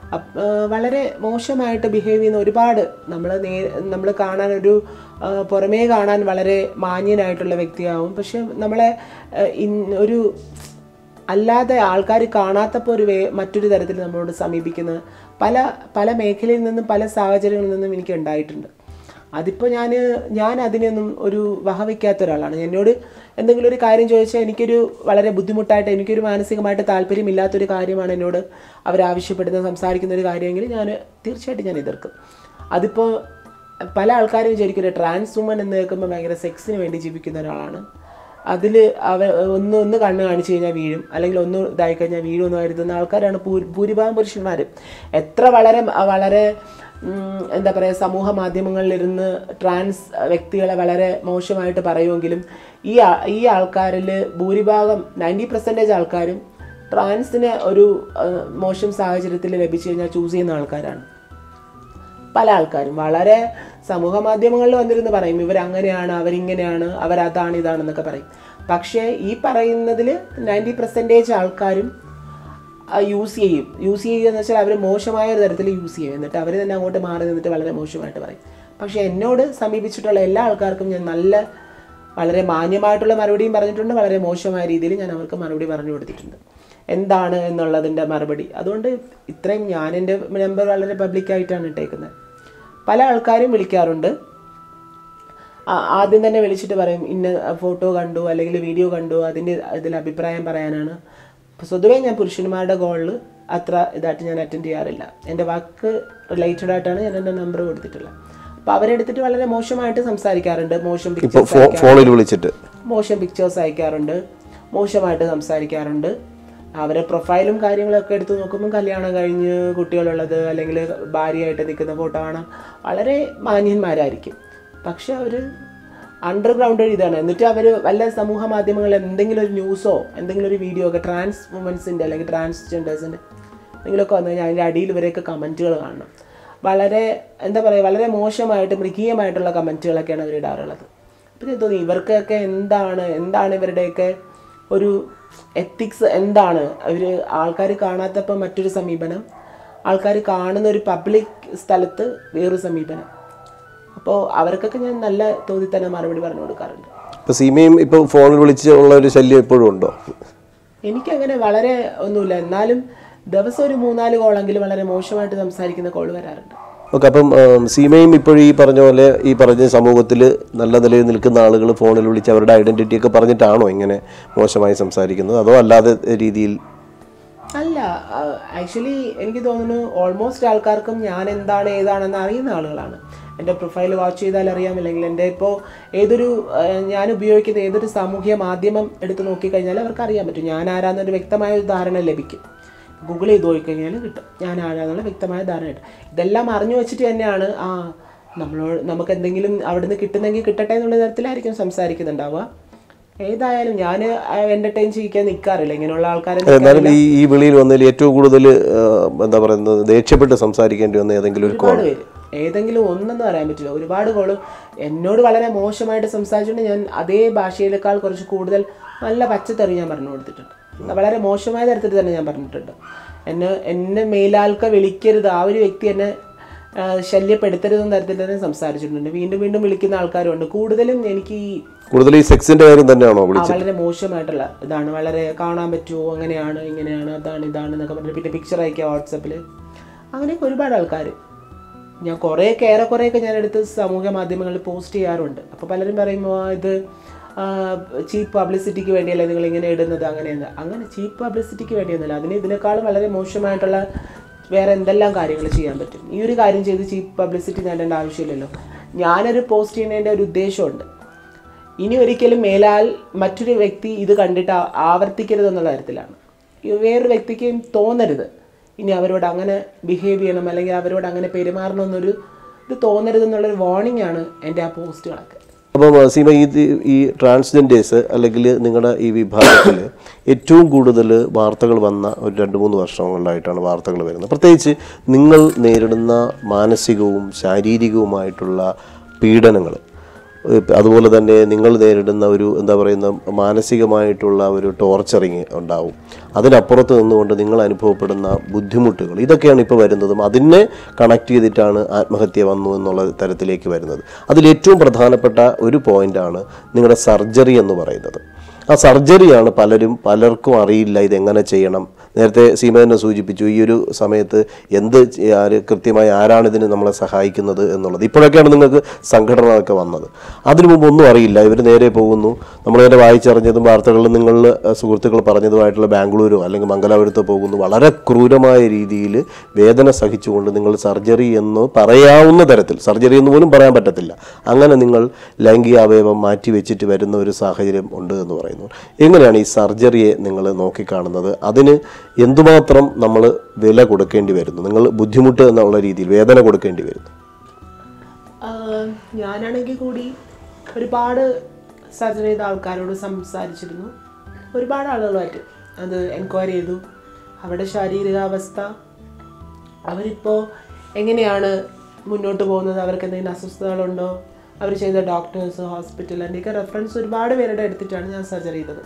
വളരെ മോശമായിട്ട് ബിഹേവ് ചെയ്യുന്ന ഒരുപാട് നമ്മൾ നേ നമ്മൾ കാണാൻ ഒരു ആ, പുറമേ കാണാൻ വളരെ മാന്യനായിട്ടുള്ള വ്യക്തിയാവും പക്ഷെ നമ്മളെ ആ, ഇൻ- ഒരു അല്ലാതെ ആൾക്കാർ കാണാത്തപ്പോൾ ഒരു വേ മറ്റൊരു തരത്തിൽ നമ്മളോട് സമീപിക്കുന്ന പല പല മേഖലയിൽ നിന്നും പല സാഹചര്യങ്ങളിൽ നിന്നും എനിക്ക് ഉണ്ടായിട്ടുണ്ട് അതിപ്പോൾ ഞാൻ ഞാൻ അതിനൊന്നും ഒരു വഹവയ്ക്കാത്ത ഒരാളാണ് എന്നോട് എന്തെങ്കിലും ഒരു കാര്യം ചോദിച്ചാൽ എനിക്കൊരു വളരെ ബുദ്ധിമുട്ടായിട്ട് എനിക്കൊരു മാനസികമായിട്ട് താല്പര്യമില്ലാത്തൊരു കാര്യമാണ് എന്നോട് അവരാവശ്യപ്പെടുന്ന സംസാരിക്കുന്ന ഒരു കാര്യമെങ്കിൽ ഞാൻ തീർച്ചയായിട്ടും ഞാൻ എതിർക്കും അതിപ്പോൾ പല ആൾക്കാരും വിചാരിക്കില്ല ട്രാൻസ് വുമൻ എന്ന് കേൾക്കുമ്പോൾ ഭയങ്കര സെക്സിന് വേണ്ടി ജീവിക്കുന്ന ഒരാളാണ് അതിൽ അവ ഒന്ന് ഒന്ന് കണ്ണ് കാണിച്ചു കഴിഞ്ഞാൽ വീഴും അല്ലെങ്കിൽ ഒന്ന് ഇതായി കഴിഞ്ഞാൽ വീഴും എന്ന് കരുതുന്ന ആൾക്കാരാണ് ഭൂ- ഭൂരിഭാഗം പുരുഷന്മാർ എത്ര വളരെ വളരെ ഉം, എന്താ പറയുക സമൂഹ മാധ്യമങ്ങളിലിരുന്ന് ട്രാൻസ് വ്യക്തികളെ വളരെ മോശമായിട്ട് പറയുമെങ്കിലും ഈ ആ- ഈ ആൾക്കാരിൽ ഭൂരിഭാഗം നയൻറ്റി പെർസെൻറ്റേജ് ആൾക്കാരും ട്രാൻസിനെ ഒരു ആ, മോശം സാഹചര്യത്തിൽ ലഭിച്ചു കഴിഞ്ഞാൽ ചൂസ് ചെയ്യുന്ന ആൾക്കാരാണ് പല ആൾക്കാരും വളരെ സമൂഹ മാധ്യമങ്ങളിൽ വന്നിരുന്ന് പറയും ഇവരങ്ങനെയാണ് അവരിങ്ങനെയാണ് അവരതാണ് ഇതാണെന്നൊക്കെ പറയും പക്ഷേ ഈ പറയുന്നതിൽ നയൻറ്റി പെർസെൻറ്റേജ് ആൾക്കാരും യൂസ് ചെയ്യും യൂസ് ചെയ്യുക എന്ന് വെച്ചാൽ അവർ മോശമായ ഒരു തരത്തിൽ യൂസ് ചെയ്യും എന്നിട്ട് അവർ തന്നെ അങ്ങോട്ട് മാറി നിന്നിട്ട് വളരെ മോശമായിട്ട് പറയും പക്ഷേ എന്നോട് സമീപിച്ചിട്ടുള്ള എല്ലാ ആൾക്കാർക്കും ഞാൻ നല്ല വളരെ മാന്യമായിട്ടുള്ള മറുപടിയും പറഞ്ഞിട്ടുണ്ട് വളരെ മോശമായ രീതിയിൽ ഞാൻ അവർക്ക് മറുപടി പറഞ്ഞു കൊടുത്തിട്ടുണ്ട് എന്താണ് എന്നുള്ളതിൻ്റെ മറുപടി അതുകൊണ്ട് ഇത്രയും ഞാൻ എൻ്റെ നമ്പർ വളരെ പബ്ലിക്കായിട്ടാണ് ഇട്ടേക്കുന്നത് പല ആൾക്കാരും വിളിക്കാറുണ്ട് ആ- ആദ്യം തന്നെ വിളിച്ചിട്ട് പറയും ഇന്ന ഫോട്ടോ കണ്ടു അല്ലെങ്കിൽ വീഡിയോ കണ്ടു അതിൻ്റെ ഇതിൽ അഭിപ്രായം പറയാനാണ് അപ്പോൾ പൊതുവേ ഞാൻ പുരുഷന്മാരുടെ കോളിൽ അത്ര ഇതായിട്ട് ഞാൻ അറ്റൻഡ് ചെയ്യാറില്ല എൻ്റെ വാക്ക് റിലേറ്റഡ് ആയിട്ടാണ് ഞാൻ എൻ്റെ നമ്പർ കൊടുത്തിട്ടുള്ളത് അപ്പോൾ അവരെടുത്തിട്ട് വളരെ മോശമായിട്ട് സംസാരിക്കാറുണ്ട് മോശം ഇപ്പോൾ പിക്ചേഴ്സ് ഫോണിൽ വിളിച്ചിട്ട് മോശം പിക്ചേഴ്സ് അയക്കാറുണ്ട് മോശമായിട്ട് സംസാരിക്കാറുണ്ട് അവരെ പ്രൊഫൈലും കാര്യങ്ങളൊക്കെ എടുത്ത് നോക്കുമ്പോൾ കല്യാണം കഴിഞ്ഞ് കുട്ടികളുള്ളത് അല്ലെങ്കിൽ ഭാര്യയായിട്ട് നിൽക്കുന്ന ഫോട്ടോ കാണാം വളരെ മാന്യന്മാരായിരിക്കും പക്ഷെ അവർ അണ്ടർഗ്രൗണ്ട് ഇതാണ് എന്നിട്ട് അവർ വല്ല സമൂഹ മാധ്യമങ്ങളിൽ എന്തെങ്കിലും ഒരു ന്യൂസോ എന്തെങ്കിലും ഒരു വീഡിയോ ഒക്കെ ട്രാൻസ് വുമൻസിൻ്റെ അല്ലെങ്കിൽ ട്രാൻസ്ജെൻഡേഴ്സിൻ്റെ എന്തെങ്കിലുമൊക്കെ വന്നു കഴിഞ്ഞാൽ അതിൻ്റെ അടിയിൽ ഇവരെയൊക്കെ കമൻറ്റുകൾ കാണണം വളരെ എന്താ പറയുക വളരെ മോശമായിട്ട് മൃഗീയമായിട്ടുള്ള കമൻറ്റുകളൊക്കെയാണ് അവർ ഇടാറുള്ളത് അപ്പോൾ എനിക്ക് തോന്നി ഇവർക്കൊക്കെ എന്താണ് എന്താണ് ഇവരുടെയൊക്കെ ഒരു എത്തിക്സ് എന്താണ് അവർ ആൾക്കാർ കാണാത്തപ്പോൾ മറ്റൊരു സമീപനം ആൾക്കാർ കാണുന്ന ഒരു പബ്ലിക് സ്ഥലത്ത് വേറൊരു സമീപനം അപ്പോൾ അവർക്കൊക്കെ ഞാൻ നല്ല തോതിൽ തന്നെ മറുപടി പറഞ്ഞു കൊടുക്കാറുണ്ട് ഇപ്പൊ സീമയും ഇപ്പൊ ഫോണിൽ വിളിച്ച് ഉള്ള ഒരു ശല്യം എപ്പോഴും ഉണ്ടോ എനിക്കങ്ങനെ വളരെ ഒന്നുമില്ല എന്നാലും ദിവസം ഒരു മൂന്നാല് കോളെങ്കിലും വളരെ മോശമായിട്ട് സംസാരിക്കുന്ന കോൾ വരാറുണ്ട് ഓക്കെ അപ്പം ഉം, സീമയും ഇപ്പോഴും ഈ പറഞ്ഞ പോലെ ഈ പറഞ്ഞ സമൂഹത്തിൽ നല്ല നിലയിൽ നിൽക്കുന്ന ആളുകൾ ഫോണിൽ വിളിച്ച് അവരുടെ ഐഡന്റിറ്റി ഒക്കെ പറഞ്ഞിട്ടാണോ ഇങ്ങനെ മോശമായി സംസാരിക്കുന്നത് അതോ അല്ലാതെ രീതിയിൽ അല്ല ആക്ച്വലി എനിക്ക് തോന്നുന്നു ഓൾമോസ്റ്റ് ആൾക്കാർക്കും ഞാൻ എന്താണ് ഏതാണെന്ന് അറിയുന്ന ആളുകളാണ് എൻ്റെ പ്രൊഫൈൽ വാച്ച് ചെയ്താൽ അറിയാമില്ലെങ്കിൽ എൻ്റെ ഇപ്പോൾ ഏതൊരു ആ, ഞാൻ ഉപയോഗിക്കുന്ന ഏതൊരു സാമൂഹ്യ മാധ്യമം എടുത്ത് നോക്കിക്കഴിഞ്ഞാൽ അവർക്ക് അറിയാൻ പറ്റും ഞാൻ ആരാന്നൊരു വ്യക്തമായ ഒരു ധാരണ ലഭിക്കും ഗൂഗിൾ ചെയ്ത് നോക്കിക്കഴിഞ്ഞാൽ കിട്ടും ഞാൻ ആരാന്നുള്ള വ്യക്തമായ ധാരണ കിട്ടും ഇതെല്ലാം അറിഞ്ഞു വെച്ചിട്ട് തന്നെയാണ് ആ നമ്മളോട് നമുക്ക് എന്തെങ്കിലും അവിടുന്ന് കിട്ടുന്നെങ്കിൽ കിട്ടട്ടെ എന്നുള്ള തരത്തിലായിരിക്കും സംസാരിക്കുന്നുണ്ടാവുക ഏതായാലും ഞാൻ എൻ്റർടൈൻ ചെയ്യിക്കാൻ നിൽക്കാറില്ല ഇങ്ങനെയുള്ള ആൾക്കാരെ എന്നാലും ഈ ഈ വിളിയിൽ വന്നതിൽ ഏറ്റവും കൂടുതൽ എന്താ പറയുന്നത് ദേഷ്യപ്പെട്ട് സംസാരിക്കേണ്ടി വന്ന ഏതെങ്കിലും ഒരു കോൾ ഒരുപാട് പേര് ഏതെങ്കിലും ഒന്നെന്ന് പറയാൻ പറ്റില്ല ഒരുപാട് കോള് എന്നോട് വളരെ മോശമായിട്ട് സംസാരിച്ചുകൊണ്ട് ഞാൻ അതേ ഭാഷയിലേക്കാൾ കുറച്ച് കൂടുതൽ നല്ല പച്ചത്തെറി ഞാൻ പറഞ്ഞു കൊടുത്തിട്ടുണ്ട് വളരെ മോശമായ തരത്തിൽ തന്നെ ഞാൻ പറഞ്ഞിട്ടുണ്ട് എന്നെ എന്നെ മേലാൽക്ക വിളിക്കരുത് ആ ഒരു വ്യക്തി എന്നെ ആ, ശല്യപ്പെടുത്തരുതെന്ന തരത്തിൽ തന്നെ സംസാരിച്ചിട്ടുണ്ട് വീണ്ടും വീണ്ടും വിളിക്കുന്ന ആൾക്കാരുണ്ട് കൂടുതലും എനിക്ക് ഈ കൂടുതൽ ഈ സെക്സിന്റെ കാര്യം തന്നെയാണോ ആ, വിളിച്ചത് വളരെ മോശമായിട്ടുള്ള ഇതാണ് വളരെ കാണാൻ പറ്റുമോ അങ്ങനെയാണ് ഇങ്ങനെയാണ് അതാണ് ഇതാണ് എന്നൊക്കെ പറഞ്ഞിട്ട് പിന്നെ പിക്ചർ അയക്കുക വാട്സപ്പിൽ അങ്ങനെയൊക്കെ ഒരുപാട് ആൾക്കാർ ഞാൻ കുറേയൊക്കെ ഏറെക്കുറെയൊക്കെ ഞാൻ എടുത്ത് സമൂഹ മാധ്യമങ്ങളിൽ പോസ്റ്റ് ചെയ്യാറുണ്ട് അപ്പോൾ പലരും പറയുമ്പോൾ "ആ, ഇത് ചീപ്പ് പബ്ലിസിറ്റിക്ക് വേണ്ടിയല്ലേ നിങ്ങൾ ഇങ്ങനെ ഇടുന്നത് അങ്ങനെയെന്ന് അങ്ങനെ ചീപ്പ് പബ്ലിസിറ്റിക്ക് വേണ്ടിയൊന്നുമില്ല അതിന് ഇതിനേക്കാളും വളരെ മോശമായിട്ടുള്ള വേറെ എന്തെല്ലാം കാര്യങ്ങൾ ചെയ്യാൻ പറ്റും ഈ ഒരു കാര്യം ചെയ്ത് ചീപ്പ് പബ്ലിസിറ്റി നേടേണ്ട ആവശ്യമില്ലല്ലോ ഞാനൊരു പോസ്റ്റ് ചെയ്യുന്നതിൻ്റെ ഒരു ഉദ്ദേശമുണ്ട് ഇനി ഒരിക്കലും മേലാൽ മറ്റൊരു വ്യക്തി ഇത് കണ്ടിട്ട് ആ- ആവർത്തിക്കരുതെന്നുള്ള കാര്യത്തിലാണ് ഈ വേറൊരു വ്യക്തിക്ക് തോന്നരുത് ഇനി അവരോട് അങ്ങനെ ബിഹേവ് ചെയ്യണം അല്ലെങ്കിൽ അവരോട് അങ്ങനെ പെരുമാറണമെന്നൊരു ഇത് തോന്നരുതെന്നുള്ളൊരു വാർണിംഗ് ആണ് എൻ്റെ ആ പോസ്റ്റുകളൊക്കെ അപ്പം ആ, സീമ ഇത് ഈ ട്രാൻസ്ജെൻഡേഴ്സ് അല്ലെങ്കിൽ നിങ്ങളുടെ ഈ വിഭാഗത്തിൽ ഏറ്റവും കൂടുതൽ വാർത്തകൾ വന്ന ഒരു രണ്ട് മൂന്ന് വർഷങ്ങളിലായിട്ടാണ് വാർത്തകൾ വരുന്നത് പ്രത്യേകിച്ച് നിങ്ങൾ നേരിടുന്ന മാനസികവും ശാരീരികവുമായിട്ടുള്ള പീഡനങ്ങൾ അതുപോലെ തന്നെ നിങ്ങൾ നേരിടുന്ന ഒരു എന്താ പറയുന്ന മാനസികമായിട്ടുള്ള ഒരു ടോർച്ചറിങ് ഉണ്ടാവും അതിനപ്പുറത്ത് നിന്നുകൊണ്ട് നിങ്ങൾ അനുഭവപ്പെടുന്ന ബുദ്ധിമുട്ടുകൾ ഇതൊക്കെയാണ് ഇപ്പോൾ വരുന്നതും അതിനെ കണക്ട് ചെയ്തിട്ടാണ് ആത്മഹത്യ വന്നു എന്നുള്ള തരത്തിലേക്ക് വരുന്നത് അതിലേറ്റവും പ്രധാനപ്പെട്ട ഒരു പോയിന്റാണ് നിങ്ങളുടെ സർജറി എന്ന് പറയുന്നത് ആ സർജറിയാണ് പലരും പലർക്കും അറിയില്ല ഇതെങ്ങനെ ചെയ്യണം നേരത്തെ സീമ തന്നെ സൂചിപ്പിച്ചു ഈ ഒരു സമയത്ത് എന്ത് ചെ- ആര് കൃത്യമായി ആരാണ് ഇതിന് നമ്മളെ സഹായിക്കുന്നത് എന്നുള്ളത് ഇപ്പോഴൊക്കെയാണ് നിങ്ങൾക്ക് സംഘടനകളൊക്കെ വന്നത് അതിനു മുമ്പ് ഒന്നും അറിയില്ല ഇവർ നേരെ പോകുന്നു നമ്മൾ തന്നെ വായിച്ചറിഞ്ഞതും വാർത്തകളിൽ നിങ്ങൾ സുഹൃത്തുക്കൾ പറഞ്ഞതുമായിട്ടുള്ള ബാംഗ്ലൂരോ അല്ലെങ്കിൽ മംഗലാപുരത്തോ പോകുന്നു വളരെ ക്രൂരമായ രീതിയിൽ വേദന സഹിച്ചുകൊണ്ട് നിങ്ങൾ സർജറി എന്ന് പറയാവുന്ന തരത്തിൽ സർജറി എന്ന് പോലും പറയാൻ പറ്റത്തില്ല അങ്ങനെ നിങ്ങൾ ലൈംഗിക അവയവം മാറ്റി വെച്ചിട്ട് വരുന്ന ഒരു സാഹചര്യം ഉണ്ട് എന്ന് പറയുന്നു എങ്ങനെയാണ് ഈ സർജറിയെ നിങ്ങൾ നോക്കിക്കാണുന്നത് അതിന് എന്തുമാത്രം നമ്മൾ വില കൊടുക്കേണ്ടി വരുന്നു നിങ്ങൾ ബുദ്ധിമുട്ട് എന്നുള്ള രീതിയിൽ വേദന കൊടുക്കേണ്ടി വരുന്നു ആഹ് ഞാനാണെങ്കിൽ കൂടി ഒരുപാട് സർജറി ചെയ്ത ആൾക്കാരോട് സംസാരിച്ചിരുന്നു ഒരുപാട് ആളുകളുമായിട്ട് അത് എൻക്വയറി ചെയ്തു അവരുടെ ശാരീരികാവസ്ഥ അവരിപ്പോൾ എങ്ങനെയാണ് മുന്നോട്ട് പോകുന്നത് അവർക്ക് എന്തെങ്കിലും അസ്വസ്ഥതകളുണ്ടോ അവർ ചെയ്ത ഡോക്ടേഴ്സ് ഹോസ്പിറ്റൽ അതിൻ്റെയൊക്കെ റെഫറൻസ് ഒരുപാട് പേരുടെ എടുത്തിട്ടാണ് ഞാൻ സർജറി ചെയ്തത്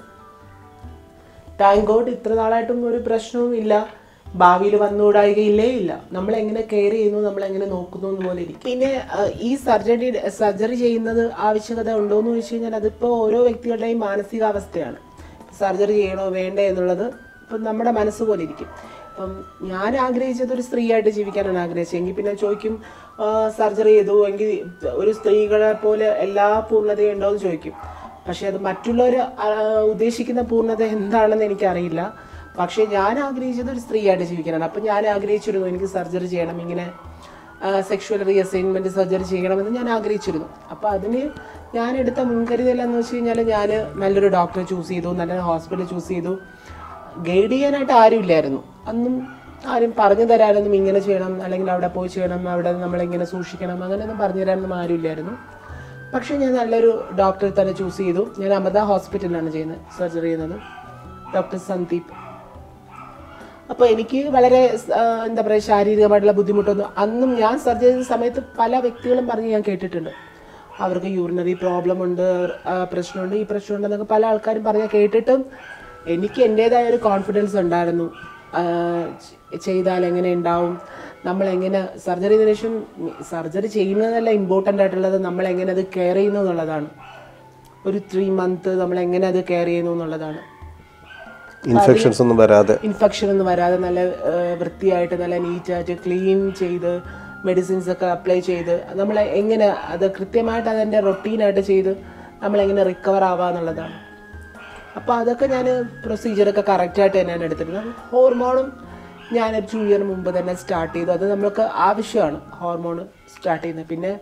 താങ്ക് ഗോഡ് ഇത്ര നാളായിട്ടും ഒരു പ്രശ്നവും ഇല്ല ഭാവിയിൽ വന്നുകൂടായികയില്ലേ ഇല്ല നമ്മൾ എങ്ങനെ കെയർ ചെയ്യുന്നു നമ്മൾ എങ്ങനെ നോക്കുന്നു എന്ന് പോലെ ഇരിക്കും പിന്നെ ആ, ഈ സർജറി സർജറി ചെയ്യുന്നത് ആവശ്യകത ഉണ്ടോ എന്ന് ചോദിച്ചു കഴിഞ്ഞാൽ അതിപ്പോൾ ഓരോ വ്യക്തികളുടെയും മാനസികാവസ്ഥയാണ് സർജറി ചെയ്യണോ വേണ്ടേ എന്നുള്ളത് ഇപ്പം നമ്മുടെ മനസ്സ് പോലെ ഇരിക്കും അപ്പം ഞാൻ ആഗ്രഹിച്ചത് ഒരു സ്ത്രീയായിട്ട് ജീവിക്കാനാണ് ആഗ്രഹിച്ചത് എങ്കിൽ പിന്നെ ചോദിക്കും സർജറി ചെയ്തു എങ്കിൽ ഒരു സ്ത്രീകളെ പോലെ എല്ലാ പൂർണ്ണതയും ഉണ്ടോ എന്ന് ചോദിക്കും പക്ഷെ അത് മറ്റുള്ളവർ ഉദ്ദേശിക്കുന്ന പൂർണ്ണത എന്താണെന്ന് എനിക്കറിയില്ല പക്ഷേ ഞാൻ ആഗ്രഹിച്ചത് ഒരു സ്ത്രീയായിട്ട് ജീവിക്കാനാണ് അപ്പം ഞാൻ ആഗ്രഹിച്ചിരുന്നു എനിക്ക് സർജറി ചെയ്യണം ഇങ്ങനെ സെക്ഷുവൽ റീഅസൈൻമെൻറ്റ് സർജറി ചെയ്യണമെന്ന് ഞാൻ ആഗ്രഹിച്ചിരുന്നു അപ്പോൾ അതിന് ഞാൻ എടുത്ത മുൻകരുതൽ എന്ന് വെച്ച് കഴിഞ്ഞാൽ ഞാൻ നല്ലൊരു ഡോക്ടറെ ചൂസ് ചെയ്തു നല്ലൊരു ഹോസ്പിറ്റൽ ചൂസ് ചെയ്തു ഗൈഡ് ചെയ്യാനായിട്ട് ആരും ഇല്ലായിരുന്നു അന്നും ആരും പറഞ്ഞു തരാനൊന്നും ഇങ്ങനെ ചെയ്യണം അല്ലെങ്കിൽ അവിടെ പോയി ചെയ്യണം അവിടെ നമ്മളിങ്ങനെ സൂക്ഷിക്കണം അങ്ങനെയൊന്നും പറഞ്ഞു തരാനൊന്നും ആരും ഇല്ലായിരുന്നു പക്ഷേ ഞാൻ നല്ലൊരു ഡോക്ടറെ തന്നെ ചൂസ് ചെയ്തു ഞാൻ അമൃത ഹോസ്പിറ്റലിലാണ് ചെയ്യുന്നത് സർജറി ചെയ്യുന്നത് ഡോക്ടർ സന്ദീപ് അപ്പോൾ എനിക്ക് വളരെ ആ, എന്താ പറയുക ശാരീരികമായിട്ടുള്ള ബുദ്ധിമുട്ടൊന്നും അന്നും ഞാൻ സർജറി ചെയ്ത സമയത്ത് പല വ്യക്തികളും പറഞ്ഞ് ഞാൻ കേട്ടിട്ടുണ്ട് അവർക്ക് യൂറിനറി പ്രോബ്ലം ഉണ്ട് ആ പ്രശ്നമുണ്ട് ഈ പ്രശ്നമുണ്ട് എന്നൊക്കെ പല ആൾക്കാരും പറഞ്ഞാൽ കേട്ടിട്ടും എനിക്ക് എൻ്റേതായ ഒരു കോൺഫിഡൻസ് ഉണ്ടായിരുന്നു ആ, ചെ- ചെയ്താൽ എങ്ങനെ ഉണ്ടാവും നമ്മളെങ്ങനെ സർജറിന് ശേഷം സർജറി ചെയ്യുന്നതല്ല ഇമ്പോർട്ടൻ്റ് ആയിട്ടുള്ളത് നമ്മൾ എങ്ങനെ അത് കെയർ ചെയ്യുന്നു എന്നുള്ളതാണ് ഒരു ത്രീ മന്ത് നമ്മൾ എങ്ങനെ അത് കെയർ ചെയ്യുന്നു എന്നുള്ളതാണ് ഇൻഫെക്ഷൻസ് ഒന്നും വരാതെ ഇൻഫെക്ഷൻ ഒന്നും വരാതെ നല്ല ആ, വൃത്തിയായിട്ട് നല്ല നീറ്റായിട്ട് ക്ലീൻ ചെയ്ത് മെഡിസിൻസ് ഒക്കെ അപ്ലൈ ചെയ്ത് നമ്മൾ എങ്ങനെ അത് കൃത്യമായിട്ട് അതിൻ്റെ റൊട്ടീനായിട്ട് ചെയ്ത് നമ്മൾ എങ്ങനെ റിക്കവർ ആവുക എന്നുള്ളതാണ് അപ്പോൾ അതൊക്കെ ഞാൻ പ്രൊസീജിയറൊക്കെ കറക്റ്റായിട്ട് തന്നെയാണ് എടുത്തിരുന്നത് ഹോർമോണും ഞാൻ ടു ഇയർ മുമ്പ് തന്നെ സ്റ്റാർട്ട് ചെയ്തു അത് നമ്മൾക്ക് ആവശ്യമാണ് ഹോർമോൺ സ്റ്റാർട്ട് ചെയ്യുന്നത് പിന്നെ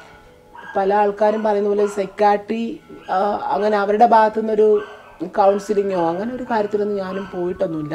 പല ആൾക്കാരും പറയുന്ന പോലെ സെക്കാട്രി അങ്ങനെ അവരുടെ ഭാഗത്തു നിന്നൊരു കൗൺസിലിങ്ങോ അങ്ങനെ ഒരു കാര്യത്തിലൊന്നും ഞാനും പോയിട്ടൊന്നുമില്ല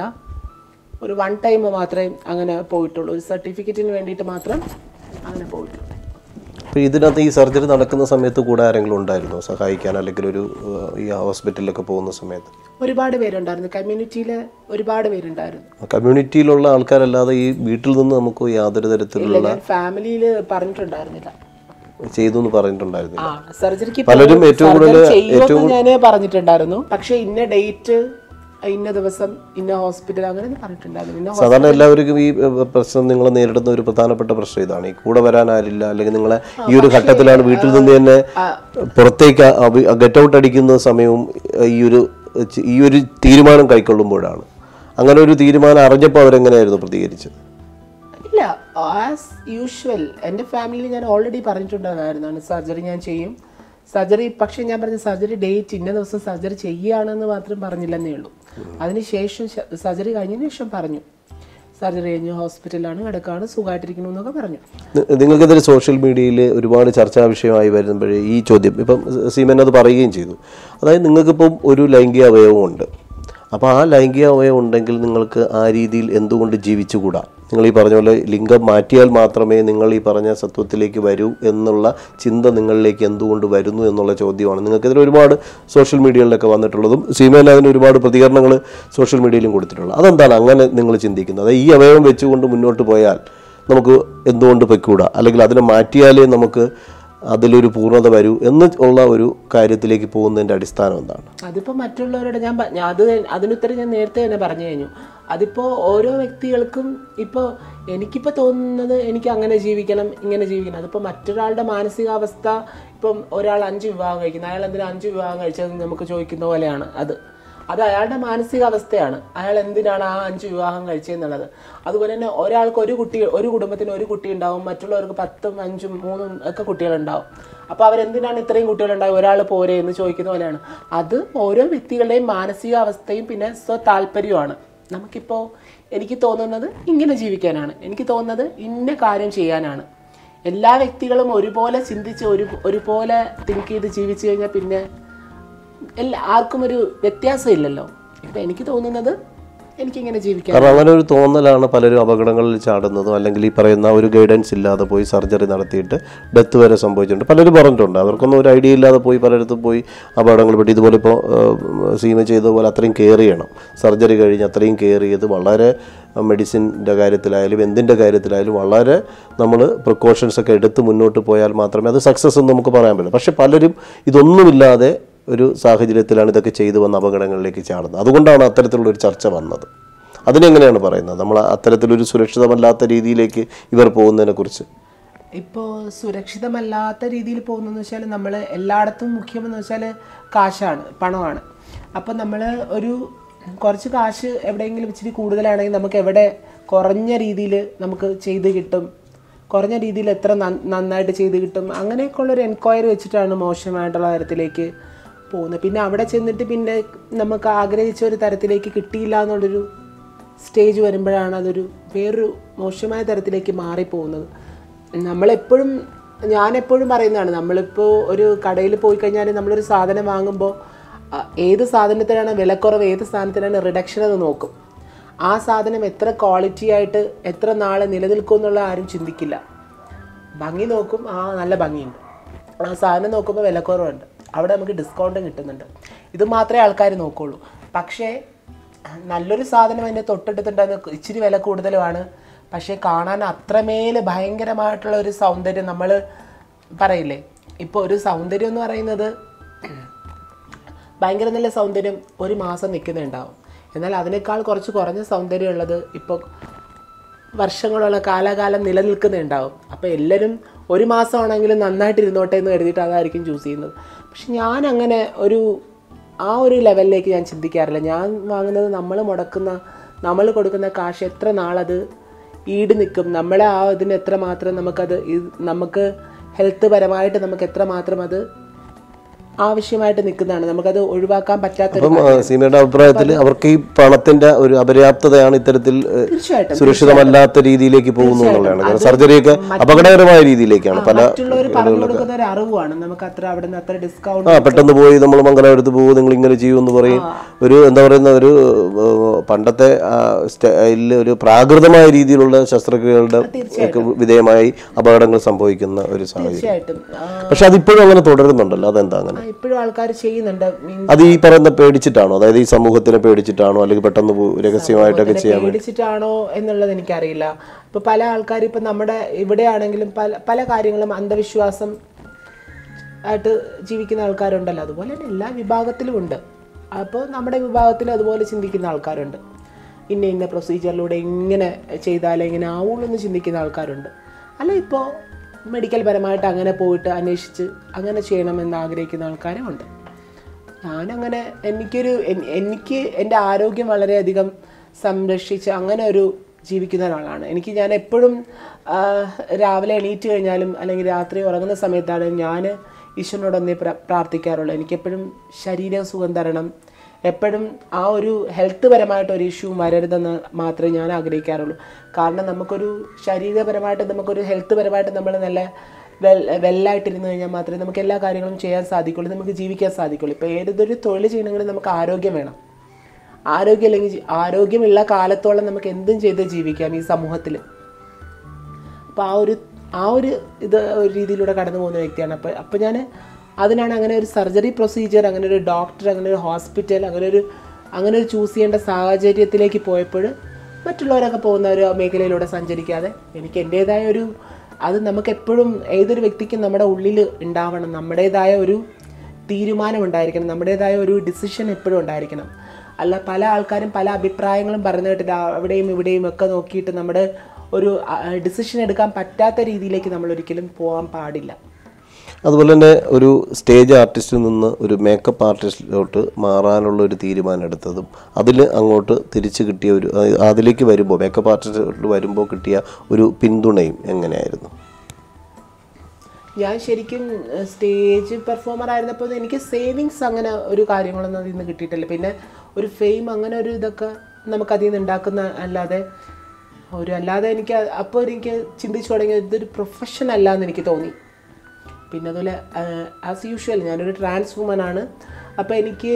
ഒരു വൺ ടൈം മാത്രമേ അങ്ങനെ പോയിട്ടുള്ളൂ ഒരു സർട്ടിഫിക്കറ്റിന് വേണ്ടിയിട്ട് മാത്രം അങ്ങനെ പോയിട്ടുള്ളൂ അപ്പോൾ ഇതിനകത്ത് ഈ സർജറി നടക്കുന്ന സമയത്ത് കൂടെ ആരെങ്കിലും ഉണ്ടായിരുന്നോ സഹായിക്കാൻ അല്ലെങ്കിൽ ഒരു ഏഹ്, ഈ ഹോസ്പിറ്റലിലൊക്കെ പോകുന്ന സമയത്ത് ഒരുപാട് പേരുണ്ടായിരുന്നു കമ്മ്യൂണിറ്റിയിൽ ഒരുപാട് പേരുണ്ടായിരുന്നു കമ്മ്യൂണിറ്റിയിലുള്ള ആൾക്കാരല്ലാതെ ഈ വീട്ടിൽ നിന്ന് നമുക്ക് യാതൊരു ഇല്ല തരത്തിലുള്ള ഞാൻ ഫാമിലിയിൽ പറഞ്ഞിട്ടുണ്ടായിരുന്നില്ല ചെയ്തു എന്ന് പറഞ്ഞിട്ടുണ്ടായിരുന്നു ആ സർജറിക്ക് പലരും ഏറ്റവും കൂടുതൽ ചെയ്യുമെന്ന് ഞാൻ പറഞ്ഞിട്ടുണ്ടായിരുന്നു പക്ഷെ ഇന്ന ഡേറ്റ് ഇന്ന ദിവസം ഇന്ന ഹോസ്പിറ്റൽ അങ്ങനെ ഒന്നും പറഞ്ഞിട്ടുണ്ടായിരുന്നു ഇന്ന സാധാരണ എല്ലാവർക്കും ഈ ഏഹ്, പ്രശ്നം നിങ്ങൾ നേരിടുന്ന ഒരു പ്രധാനപ്പെട്ട പ്രശ്നം ഇതാണ് ഈ കൂടെ വരാൻ ആരില്ല അല്ലെങ്കിൽ നിങ്ങളെ ഈ ഒരു ഘട്ടത്തിലാണ് വീട്ടിൽ നിന്ന് തന്നെ പുറത്തേക്ക് ഗെറ്റ് ഔട്ട് അടിക്കുന്ന സമയവും ഏഹ്, ഈ ഒരു ചി- ഈ ഒരു തീരുമാനം കൈക്കൊള്ളുമ്പോഴാണ് അങ്ങനെ ഒരു തീരുമാനം അറിഞ്ഞപ്പോൾ അവരെങ്ങനെയായിരുന്നു പ്രതികരിച്ചത് ഇല്ല ആസ് യൂഷ്വൽ എൻ്റെ ഫാമിലിയിൽ ഞാൻ ഓൾറെഡി പറഞ്ഞിട്ടുണ്ടായിരുന്നാണ് സർജറി ഞാൻ ചെയ്യും സർജറി പക്ഷേ ഞാൻ പറഞ്ഞ സർജറി ഡേറ്റ് ഇന്ന ദിവസം സർജറി ചെയ്യുകയാണെന്ന് മാത്രം പറഞ്ഞില്ലെന്നേ ഉള്ളൂ അതിനുശേഷം സർജറി കഴിഞ്ഞതിന് ശേഷം പറഞ്ഞു സർജറി കഴിഞ്ഞ് ഹോസ്പിറ്റലിലാണ് കിടക്കാണ് സുഖമായിട്ടിരിക്കുന്നു എന്നൊക്കെ പറഞ്ഞു നി- നിങ്ങൾക്കിതൊരു സോഷ്യൽ മീഡിയയിൽ ഒരുപാട് ചർച്ചാ വിഷയമായി വരുമ്പോഴേ ഈ ചോദ്യം ഇപ്പം സീമൻ അത് പറയുകയും ചെയ്തു അതായത് നിങ്ങൾക്കിപ്പം ഒരു ലൈംഗിക അവയവമുണ്ട് അപ്പോൾ ആ ലൈംഗിക അവയവം ഉണ്ടെങ്കിൽ നിങ്ങൾക്ക് ആ രീതിയിൽ എന്തുകൊണ്ട് ജീവിച്ചുകൂടാ നിങ്ങൾ ഈ പറഞ്ഞ പോലെ ലിംഗം മാറ്റിയാൽ മാത്രമേ നിങ്ങൾ ഈ പറഞ്ഞ സത്വത്തിലേക്ക് വരൂ എന്നുള്ള ചിന്ത നിങ്ങളിലേക്ക് എന്തുകൊണ്ട് വരുന്നു എന്നുള്ള ചോദ്യമാണ് നിങ്ങൾക്കെതിരെ ഒരുപാട് സോഷ്യൽ മീഡിയകളിലൊക്കെ വന്നിട്ടുള്ളതും സീമയിൽ അതിന് ഒരുപാട് പ്രതികരണങ്ങൾ സോഷ്യൽ മീഡിയയിലും കൊടുത്തിട്ടുള്ളത് അതെന്താണ് അങ്ങനെ നിങ്ങൾ ചിന്തിക്കുന്നത് അതായത് ഈ അവയവം വെച്ചുകൊണ്ട് മുന്നോട്ട് പോയാൽ നമുക്ക് എന്തുകൊണ്ട് പൊയ്ക്കൂടാ അല്ലെങ്കിൽ അതിനെ മാറ്റിയാലേ നമുക്ക് അതിലൊരു പൂർണ്ണത വരൂ എന്ന് ഉള്ള ഒരു കാര്യത്തിലേക്ക് പോകുന്നതിൻ്റെ അടിസ്ഥാനം എന്താണ് അതിപ്പോൾ മറ്റുള്ളവരോട് ഞാൻ പ- ഞാൻ അത് അതിനുത്തരം ഞാൻ നേരത്തെ തന്നെ പറഞ്ഞു കഴിഞ്ഞു അതിപ്പോൾ ഓരോ വ്യക്തികൾക്കും ഇപ്പോൾ എനിക്കിപ്പോൾ തോന്നുന്നത് എനിക്ക് അങ്ങനെ ജീവിക്കണം ഇങ്ങനെ ജീവിക്കണം അതിപ്പോൾ മറ്റൊരാളുടെ മാനസികാവസ്ഥ ഇപ്പം ഒരാൾ അഞ്ച് വിവാഹം കഴിക്കുന്നു അയാൾ എന്തിനാ അഞ്ച് വിവാഹം കഴിച്ചതെന്ന് നമുക്ക് ചോദിക്കുന്ന പോലെയാണ് അത് അത് അയാളുടെ മാനസികാവസ്ഥയാണ് അയാൾ എന്തിനാണ് ആ അഞ്ച് വിവാഹം കഴിച്ചതെന്നുള്ളത് അതുപോലെ തന്നെ ഒരാൾക്ക് ഒരു കുട്ടി ഒരു കുടുംബത്തിന് ഒരു കുട്ടി ഉണ്ടാവും മറ്റുള്ളവർക്ക് പത്തും അഞ്ചും മൂന്നും ഒക്കെ കുട്ടികളുണ്ടാവും അപ്പോൾ അവരെന്തിനാണ് ഇത്രയും കുട്ടികളുണ്ടാവും ഒരാൾ പോരെ എന്ന് ചോദിക്കുന്ന പോലെയാണ് അത് ഓരോ വ്യക്തികളുടെയും മാനസികാവസ്ഥയും പിന്നെ സ്വതാല്പര്യമാണ് നമുക്കിപ്പോൾ എനിക്ക് തോന്നുന്നത് ഇങ്ങനെ ജീവിക്കാനാണ് എനിക്ക് തോന്നുന്നത് ഇന്ന കാര്യം ചെയ്യാനാണ് എല്ലാ വ്യക്തികളും ഒരുപോലെ ചിന്തിച്ച് ഒരു ഒരുപോലെ തിങ്ക് ചെയ്ത് ജീവിച്ചു കഴിഞ്ഞാൽ പിന്നെ എല്ലാ ആർക്കും ഒരു വ്യത്യാസം ഇല്ലല്ലോ ഇപ്പം എനിക്ക് തോന്നുന്നത് എനിക്കിങ്ങനെ ജീവിക്കാൻ കാരണം അങ്ങനെ ഒരു തോന്നലാണ് പലരും അപകടങ്ങളിൽ ചാടുന്നതും അല്ലെങ്കിൽ ഈ പറയുന്ന ഒരു ഗൈഡൻസ് ഇല്ലാതെ പോയി സർജറി നടത്തിയിട്ട് ഡെത്ത് വരെ സംഭവിച്ചിട്ടുണ്ട് പലരും പറഞ്ഞിട്ടുണ്ട് അവർക്കൊന്നും ഒരു ഐഡിയ ഇല്ലാതെ പോയി പലയിടത്തും പോയി അപകടങ്ങൾ പെട്ട് ഇതുപോലെ ഇപ്പോൾ സീമ ചെയ്തതുപോലെ അത്രയും കെയർ ചെയ്യണം സർജറി കഴിഞ്ഞ് അത്രയും കെയർ ചെയ്ത് വളരെ മെഡിസിൻ്റെ കാര്യത്തിലായാലും എന്തിൻ്റെ കാര്യത്തിലായാലും വളരെ നമ്മൾ പ്രിക്കോഷൻസ് ഒക്കെ എടുത്ത് മുന്നോട്ട് പോയാൽ മാത്രമേ അത് സക്സസ് എന്ന് നമുക്ക് പറയാൻ പറ്റൂ പക്ഷെ പലരും ഇതൊന്നുമില്ലാതെ ഒരു സാഹചര്യത്തിലാണ് ഇതൊക്കെ ചെയ്തു വന്ന അപകടങ്ങളിലേക്ക് ചാടുന്നത് അതുകൊണ്ടാണ് അത്തരത്തിലുള്ള ഒരു ചർച്ച വന്നത് അതിനെങ്ങനെയാണ് പറയുന്നത് നമ്മൾ അത്തരത്തിലൊരു സുരക്ഷിതമല്ലാത്ത രീതിയിലേക്ക് ഇവർ പോകുന്നതിനെ കുറിച്ച് ഇപ്പോൾ സുരക്ഷിതമല്ലാത്ത രീതിയിൽ പോകുന്നതെന്ന് വെച്ചാൽ നമ്മൾ എല്ലായിടത്തും മുഖ്യമെന്ന് വെച്ചാൽ കാശാണ് പണമാണ് അപ്പം നമ്മൾ ഒരു കുറച്ച് കാശ് എവിടെയെങ്കിലും ഇച്ചിരി കൂടുതലാണെങ്കിൽ നമുക്ക് എവിടെ കുറഞ്ഞ രീതിയിൽ നമുക്ക് ചെയ്ത് കിട്ടും കുറഞ്ഞ രീതിയിൽ എത്ര നന്ന- നന്നായിട്ട് ചെയ്ത് കിട്ടും അങ്ങനെയൊക്കെയുള്ളൊരു എൻക്വയറി വെച്ചിട്ടാണ് മോശമായിട്ടുള്ള തരത്തിലേക്ക് പോകുന്നത് പിന്നെ അവിടെ ചെന്നിട്ട് പിന്നെ നമുക്ക് ആഗ്രഹിച്ച ഒരു തരത്തിലേക്ക് കിട്ടിയില്ല എന്നുള്ളൊരു സ്റ്റേജ് വരുമ്പോഴാണ് അതൊരു വേറൊരു മോശമായ തരത്തിലേക്ക് മാറിപ്പോകുന്നത് നമ്മളെപ്പോഴും ഞാൻ എപ്പോഴും പറയുന്നതാണ് നമ്മളിപ്പോൾ ഒരു കടയിൽ പോയി കഴിഞ്ഞാൽ നമ്മളൊരു സാധനം വാങ്ങുമ്പോൾ ആ, ഏത് സാധനത്തിനാണ് വിലക്കുറവ് ഏത് സാധനത്തിനാണ് റിഡക്ഷൻ എന്ന് നോക്കും ആ സാധനം എത്ര ക്വാളിറ്റി ആയിട്ട് എത്ര നാളെ നിലനിൽക്കും എന്നുള്ള ആരും ചിന്തിക്കില്ല ഭംഗി നോക്കും ആ നല്ല ഭംഗിയുണ്ട് ആ സാധനം നോക്കുമ്പോൾ വിലക്കുറവുണ്ട് അവിടെ നമുക്ക് ഡിസ്കൗണ്ടും കിട്ടുന്നുണ്ട് ഇത് മാത്രമേ ആൾക്കാർ നോക്കുള്ളൂ പക്ഷേ നല്ലൊരു സാധനം അതിൻ്റെ തൊട്ടടുത്തുണ്ടാകുന്ന ഇച്ചിരി വില കൂടുതലുമാണ് പക്ഷേ കാണാൻ അത്രമേൽ ഭയങ്കരമായിട്ടുള്ള ഒരു സൗന്ദര്യം നമ്മൾ പറയില്ലേ ഇപ്പോൾ ഒരു സൗന്ദര്യം എന്ന് പറയുന്നത് ഭയങ്കര നല്ല സൗന്ദര്യം ഒരു മാസം നിൽക്കുന്നുണ്ടാവും എന്നാൽ അതിനേക്കാൾ കുറച്ച് കുറഞ്ഞ സൗന്ദര്യം ഉള്ളത് ഇപ്പോൾ വർഷങ്ങളുള്ള കാലാകാലം നിലനിൽക്കുന്നുണ്ടാവും അപ്പോൾ എല്ലാവരും ഒരു മാസമാണെങ്കിലും നന്നായിട്ട് ഇരുന്നോട്ടെ എന്ന് കരുതിയിട്ട് അതായിരിക്കും ചൂസ് ചെയ്യുന്നത് പക്ഷെ ഞാൻ അങ്ങനെ ഒരു ആ ഒരു ലെവലിലേക്ക് ഞാൻ ചിന്തിക്കാറില്ല ഞാൻ വാങ്ങുന്നത് നമ്മൾ മുടക്കുന്ന നമ്മൾ കൊടുക്കുന്ന കാശ് എത്ര നാളത് ഈട് നിൽക്കും നമ്മളെ ആ ഇതിന് എത്ര മാത്രം നമുക്കത് ഇത് നമുക്ക് ഹെൽത്ത് പരമായിട്ട് നമുക്ക് എത്ര മാത്രം അത് ആവശ്യമായിട്ട് നിൽക്കുന്നതാണ് നമുക്കത് ഒഴിവാക്കാൻ പറ്റാത്തൊരു അപ്പം ആ, സീമയുടെ അഭിപ്രായത്തിൽ അവർക്ക് ഈ പണത്തിന്റെ ഒരു അപര്യാപ്തതയാണ് ഇത്തരത്തിൽ ഏഹ്, തീർച്ചയായിട്ടും സുരക്ഷിതമല്ലാത്ത രീതിയിലേക്ക് പോകുന്നു എന്നുള്ളതാണ് കാരണം സർജറിയൊക്കെ അപകടകരമായ രീതിയിലേക്കാണ് പല മറ്റുള്ളവർ പറഞ്ഞു കൊടുക്കുന്ന ഒരു അറിവാണ് നമുക്ക് അത്ര അവിടെ നിന്ന് അത്ര ഡിസ്കൗണ്ട് ആ പെട്ടെന്ന് പോയി നമ്മൾ മംഗലാപുരത്ത് പോകും നിങ്ങൾ ഇങ്ങനെ ചെയ്യും എന്ന് പറയും ഒരു എന്താ പറയുന്ന ഒരു ഏഹ്, പണ്ടത്തെ സ്റ്റൈലിൽ ഒരു പ്രാകൃതമായ രീതിയിലുള്ള ശസ്ത്രക്രിയകളുടെ ഒക്കെ വിധേയമായി അപകടങ്ങൾ സംഭവിക്കുന്ന ഒരു സാഹചര്യം തീർച്ചയായിട്ടും ആ, പക്ഷെ അതിപ്പോഴും അങ്ങനെ തുടരുന്നുണ്ടല്ലോ അതെന്താ അങ്ങനെ ആ, ഇപ്പോഴും ആൾക്കാർ ചെയ്യുന്നുണ്ട് മീൻസ് അത് ഈ പറയുന്ന പേടിച്ചിട്ടാണോ അതായത് ഈ സമൂഹത്തിനെ പേടിച്ചിട്ടാണോ അല്ലെങ്കിൽ പെട്ടെന്ന് പോ- രഹസ്യമായിട്ടൊക്കെ ചെയ്യാൻ വേണ്ടി പേടിച്ചിട്ടാണോ എന്നുള്ളത് എനിക്കറിയില്ല ഇപ്പൊ പല ആൾക്കാർ ഇപ്പൊ നമ്മുടെ ഇവിടെയാണെങ്കിലും പല പല കാര്യങ്ങളും അന്ധവിശ്വാസം ആയിട്ട് ജീവിക്കുന്ന ആൾക്കാരുണ്ടല്ലോ അതുപോലെ തന്നെ എല്ലാ വിഭാഗത്തിലും ഉണ്ട് അപ്പോൾ നമ്മുടെ വിഭാഗത്തിൽ അതുപോലെ ചിന്തിക്കുന്ന ആൾക്കാരുണ്ട് ഇന്ന ഇന്ന പ്രൊസീജിയറിലൂടെ ഇങ്ങനെ ചെയ്താലേ ഇങ്ങനെ ആവുള്ളൂ എന്ന് ചിന്തിക്കുന്ന ആൾക്കാരുണ്ട് അല്ല ഇപ്പോൾ മെഡിക്കൽ പരമായിട്ട് അങ്ങനെ പോയിട്ട് അന്വേഷിച്ച് അങ്ങനെ ചെയ്യണമെന്ന് ആഗ്രഹിക്കുന്ന ആൾക്കാരും ഉണ്ട് ഞാനങ്ങനെ എനിക്കൊരു എൻ- എനിക്ക് എൻ്റെ ആരോഗ്യം വളരെയധികം സംരക്ഷിച്ച് അങ്ങനെ ഒരു ജീവിക്കുന്ന ഒരാളാണ് എനിക്ക് ഞാൻ എപ്പോഴും ആ, രാവിലെ എണീറ്റ് കഴിഞ്ഞാലും അല്ലെങ്കിൽ രാത്രി ഉറങ്ങുന്ന സമയത്താണ് ഞാൻ ഈശ്വരനോടൊന്നേ പ്ര പ്രാർത്ഥിക്കാറുള്ളൂ എനിക്കെപ്പോഴും ശരീര സുഖം തരണം എപ്പോഴും ആ ഒരു ഹെൽത്ത് പരമായിട്ട് ഒരു ഇഷ്യൂ വരരുതെന്ന് മാത്രമേ ഞാൻ ആഗ്രഹിക്കാറുള്ളൂ കാരണം നമുക്കൊരു ശരീരപരമായിട്ട് നമുക്കൊരു ഹെൽത്ത് പരമായിട്ട് നമ്മൾ നല്ല വെൽ വെല്ലായിട്ടിരുന്ന് കഴിഞ്ഞാൽ മാത്രമേ നമുക്ക് എല്ലാ കാര്യങ്ങളും ചെയ്യാൻ സാധിക്കുള്ളൂ നമുക്ക് ജീവിക്കാൻ സാധിക്കുള്ളൂ ഇപ്പോൾ ഏതൊരു തൊഴിൽ ചെയ്യണമെങ്കിലും നമുക്ക് ആരോഗ്യം വേണം ആരോഗ്യം അല്ലെങ്കിൽ ജി- ആരോഗ്യമുള്ള കാലത്തോളം നമുക്ക് എന്തും ചെയ്ത് ജീവിക്കാം ഈ സമൂഹത്തിൽ അപ്പോൾ ആ ഒരു ആ ഒരു ഇത് ഒരു രീതിയിലൂടെ കടന്നു പോകുന്ന വ്യക്തിയാണ് അപ്പോൾ അപ്പോൾ ഞാൻ അതിനാണ് അങ്ങനെ ഒരു സർജറി പ്രൊസീജിയർ അങ്ങനെ ഒരു ഡോക്ടർ അങ്ങനെ ഒരു ഹോസ്പിറ്റൽ അങ്ങനെ ഒരു അങ്ങനെ ഒരു ചൂസ് ചെയ്യേണ്ട സാഹചര്യത്തിലേക്ക് പോയപ്പോൾ മറ്റുള്ളവരൊക്കെ പോകുന്ന ഒരു മേഖലയിലൂടെ സഞ്ചരിക്കാതെ എനിക്ക് എൻ്റേതായ ഒരു അത് നമുക്ക് എപ്പോഴും ഏതൊരു വ്യക്തിക്കും നമ്മുടെ ഉള്ളിൽ ഉണ്ടാവണം നമ്മുടേതായ ഒരു തീരുമാനം ഉണ്ടായിരിക്കണം നമ്മുടേതായ ഒരു ഡിസിഷൻ എപ്പോഴും ഉണ്ടായിരിക്കണം അല്ല പല ആൾക്കാരും പല അഭിപ്രായങ്ങളും പറഞ്ഞു കേട്ടിട്ട് ആ- അവിടെയും ഇവിടെയും ഒക്കെ നോക്കിയിട്ട് നമ്മുടെ ഒരു ഡിസിഷൻ എടുക്കാൻ പറ്റാത്ത രീതിയിലേക്ക് നമ്മൾ ഒരിക്കലും പോകാൻ പാടില്ല അതുപോലെ തന്നെ ഒരു സ്റ്റേജ് ആർട്ടിസ്റ്റിൽ നിന്ന് ഒരു മേക്കപ്പ് ആർട്ടിസ്റ്റിലോട്ട് മാറാനുള്ള ഒരു തീരുമാനം എടുത്തതും അതിൽ അങ്ങോട്ട് തിരിച്ചു കിട്ടിയ ഒരു അഹ് അതിലേക്ക് വരുമ്പോൾ മേക്കപ്പ് ആർട്ടിസ്റ്റിലോട്ട് വരുമ്പോൾ കിട്ടിയ ഒരു പിന്തുണയും എങ്ങനെയായിരുന്നു ഞാൻ ശരിക്കും സ്റ്റേജ് പെർഫോമർ ആയിരുന്നപ്പോൾ എനിക്ക് സേവിങ്സ് അങ്ങനെ ഒരു കാര്യങ്ങളൊന്നും അതിൽ നിന്ന് കിട്ടിയിട്ടില്ല പിന്നെ ഒരു ഫെയിം അങ്ങനെ ഒരു ഇതൊക്കെ നമുക്ക് അതിൽ നിന്ന് ഉണ്ടാക്കുന്ന അല്ലാതെ ഒരു അല്ലാതെ എനിക്ക് അപ്പോൾ എനിക്ക് ചിന്തിച്ചു തുടങ്ങി ഇതൊരു പ്രൊഫഷൻ അല്ല എന്ന് എനിക്ക് തോന്നി പിന്നെ അതുപോലെ ആസ് യൂഷ്വൽ ഞാനൊരു ട്രാൻസ് വുമൻ ആണ് അപ്പോൾ എനിക്ക്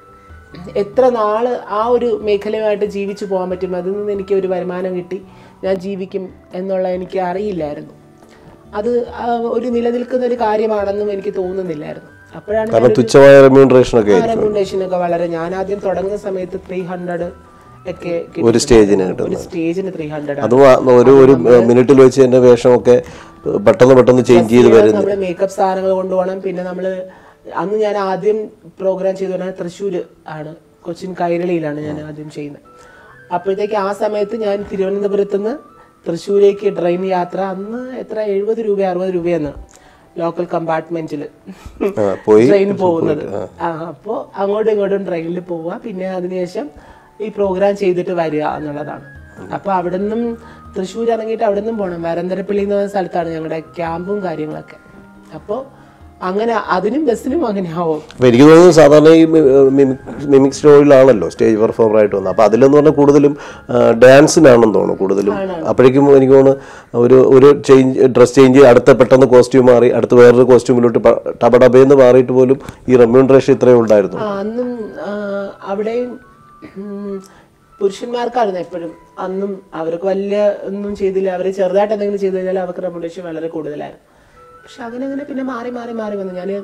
എത്ര നാൾ ആ ഒരു മേഖലയുമായിട്ട് ജീവിച്ചു പോകാൻ പറ്റും അതിൽ നിന്ന് എനിക്ക് ഒരു വരുമാനം കിട്ടി ഞാൻ ജീവിക്കും എന്നുള്ള എനിക്ക് അറിയില്ലായിരുന്നു അത് ആ, ഒരു നിലനിൽക്കുന്ന ഒരു കാര്യമാണെന്നും എനിക്ക് തോന്നുന്നില്ലായിരുന്നു അപ്പോഴാണ് കാരണം തുച്ഛമായ റെമ്യൂണറേഷൻ ഒക്കെ ആയിരിക്കും റെക്കമെൻഡേഷൻ ഒക്കെ വളരെ ഞാൻ ആദ്യം തുടങ്ങുന്ന സമയത്ത് ത്രീ ഹൺഡ്രഡ് ഒക്കെ കിട്ടി. ഒരു സ്റ്റേജിന് കിട്ടും ഒരു സ്റ്റേജിന് ത്രീ ഹൺഡ്രഡ് അതും ആ ഒരു ഒരു മിനിറ്റിൽ വെച്ച് തന്നെ വേഷമൊക്കെ പെട്ടെന്ന് പെട്ടെന്ന് ചേഞ്ച് ചെയ്ത് വരുന്നു നമ്മൾ മേക്കപ്പ് സാധനങ്ങൾ കൊണ്ടുപോകണം പിന്നെ നമ്മൾ അന്ന് ഞാൻ ആദ്യം പ്രോഗ്രാം ചെയ്തുകൊണ്ടാണ് തൃശ്ശൂർ ആണ് കൊച്ചിൻ കൈരളിയിലാണ് ഞാൻ ആദ്യം ചെയ്യുന്നത് അപ്പോഴത്തേക്ക് ആ സമയത്ത് ഞാൻ തിരുവനന്തപുരത്ത് നിന്ന് തൃശ്ശൂരേക്ക് ട്രെയിൻ യാത്ര അന്ന് എത്ര എഴുപത് രൂപ അറുപത് രൂപയെന്ന് ലോക്കൽ കമ്പാർട്ട്മെന്റിൽ ആ, പോയി ട്രെയിൻ പോകുന്നത് ആ അപ്പോൾ അങ്ങോട്ടും ഇങ്ങോട്ടും ട്രെയിനിൽ പോവുക പിന്നെ അതിനുശേഷം ഈ പ്രോഗ്രാം ചെയ്തിട്ട് വരിക എന്നുള്ളതാണ് അപ്പോൾ അവിടെ നിന്നും തൃശ്ശൂർ ഇറങ്ങിയിട്ട് അവിടെ നിന്നും പോകണം വരന്തരപ്പള്ളി എന്ന് പറയുന്ന സ്ഥലത്താണ് ഞങ്ങളുടെ ക്യാമ്പും കാര്യങ്ങളൊക്കെ അപ്പോൾ അങ്ങനെ അതിനും ബസ്സിനും അങ്ങനെ ആവും അപ്പൊ എനിക്ക് തോന്നുന്നു സാധാരണ ഈ മിമിക് സ്റ്റോറിലാണല്ലോ സ്റ്റേജ് പെർഫോമർ ആയിട്ട് വന്നത് അപ്പൊ അതിലെന്ന് പറഞ്ഞാൽ കൂടുതലും ഡാൻസിനാണെന്ന് തോന്നുന്നു കൂടുതലും അപ്പോഴേക്കും എനിക്ക് തോന്നുന്നു ഒരു ഒരു ചേഞ്ച് ഡ്രസ് ചേഞ്ച് അടുത്ത പെട്ടെന്ന് കോസ്റ്റ്യൂം മാറി അടുത്ത വേറൊരു കോസ്റ്റ്യൂമിലോട്ട് ടബടബേന്ന് മാറിയിട്ട് പോലും ഈ റെമ്യൂണറേഷൻ ഇത്രയും ഉണ്ടായിരുന്നു ആ, അന്നും ആ, അവിടെയും ഉം, പുരുഷന്മാർക്കായിരുന്നു എപ്പോഴും അന്നും അവർക്ക് വലിയ ഒന്നും ചെയ്തില്ല അവർ ചെറുതായിട്ട് എന്തെങ്കിലും ചെയ്തു കഴിഞ്ഞാൽ അവർക്ക് റെമുലേഷൻ വളരെ കൂടുതലായിരുന്നു പക്ഷെ അങ്ങനെ അങ്ങനെ പിന്നെ മാറി മാറി മാറി വന്നു ഞാൻ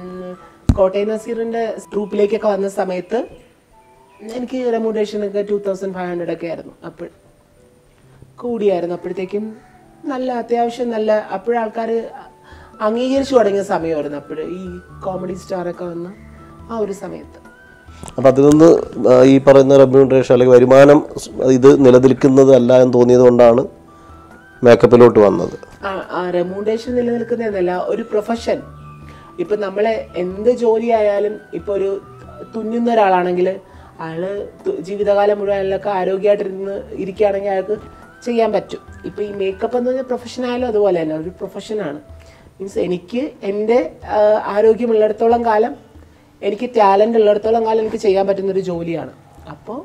കോട്ടയം നസീറിന്റെ ട്രൂപ്പിലേക്കൊക്കെ വന്ന സമയത്ത് എനിക്ക് റെമുലേഷൻ ഒക്കെ ടൂ തൗസൻഡ് ഫൈവ് ഹൺഡ്രഡ് ഒക്കെ ആയിരുന്നു അപ്പോൾ കൂടിയായിരുന്നു അപ്പോഴത്തേക്കും നല്ല അത്യാവശ്യം നല്ല അപ്പോഴാൾക്കാർ അംഗീകരിച്ചു തുടങ്ങിയ സമയമായിരുന്നു അപ്പോൾ ഈ കോമഡി സ്റ്റാറൊക്കെ വന്ന് ആ ഒരു സമയത്ത് അപ്പം അതിൽ നിന്ന് ആ, ഈ പറയുന്ന റെമ്യൂണറേഷൻ അല്ലെങ്കിൽ വരുമാനം സ് ഇത് നിലനിൽക്കുന്നത് അല്ല എന്ന് തോന്നിയത് കൊണ്ടാണ് മേക്കപ്പിലോട്ട് വന്നത് ആ റെമ്യൂണ്ടേഷൻ നിലനിൽക്കുന്നതല്ല ഒരു പ്രൊഫഷൻ ഇപ്പൊ നമ്മളെ എന്ത് ജോലി ആയാലും ഇപ്പൊ ഒരു തുന്നുന്ന ഒരാളാണെങ്കിൽ അയാള് തു- ജീവിതകാലം മുഴുവൻ അയാളൊക്കെ ആരോഗ്യമായിട്ടിരുന്ന് ഇരിക്കുകയാണെങ്കിൽ അയാൾക്ക് ചെയ്യാൻ പറ്റും ഇപ്പൊ ഈ മേക്കപ്പ് എന്ന് പറഞ്ഞ പ്രൊഫഷൻ ആയാലും അതുപോലെ തന്നെ ഒരു പ്രൊഫഷനാണ് മീൻസ് എനിക്ക് എൻ്റെ ആ, ആരോഗ്യമുള്ളിടത്തോളം കാലം എനിക്ക് ടാലൻ്റ് ഉള്ളിടത്തോളം കാലം എനിക്ക് ചെയ്യാൻ പറ്റുന്ന ഒരു ജോലിയാണ് അപ്പോൾ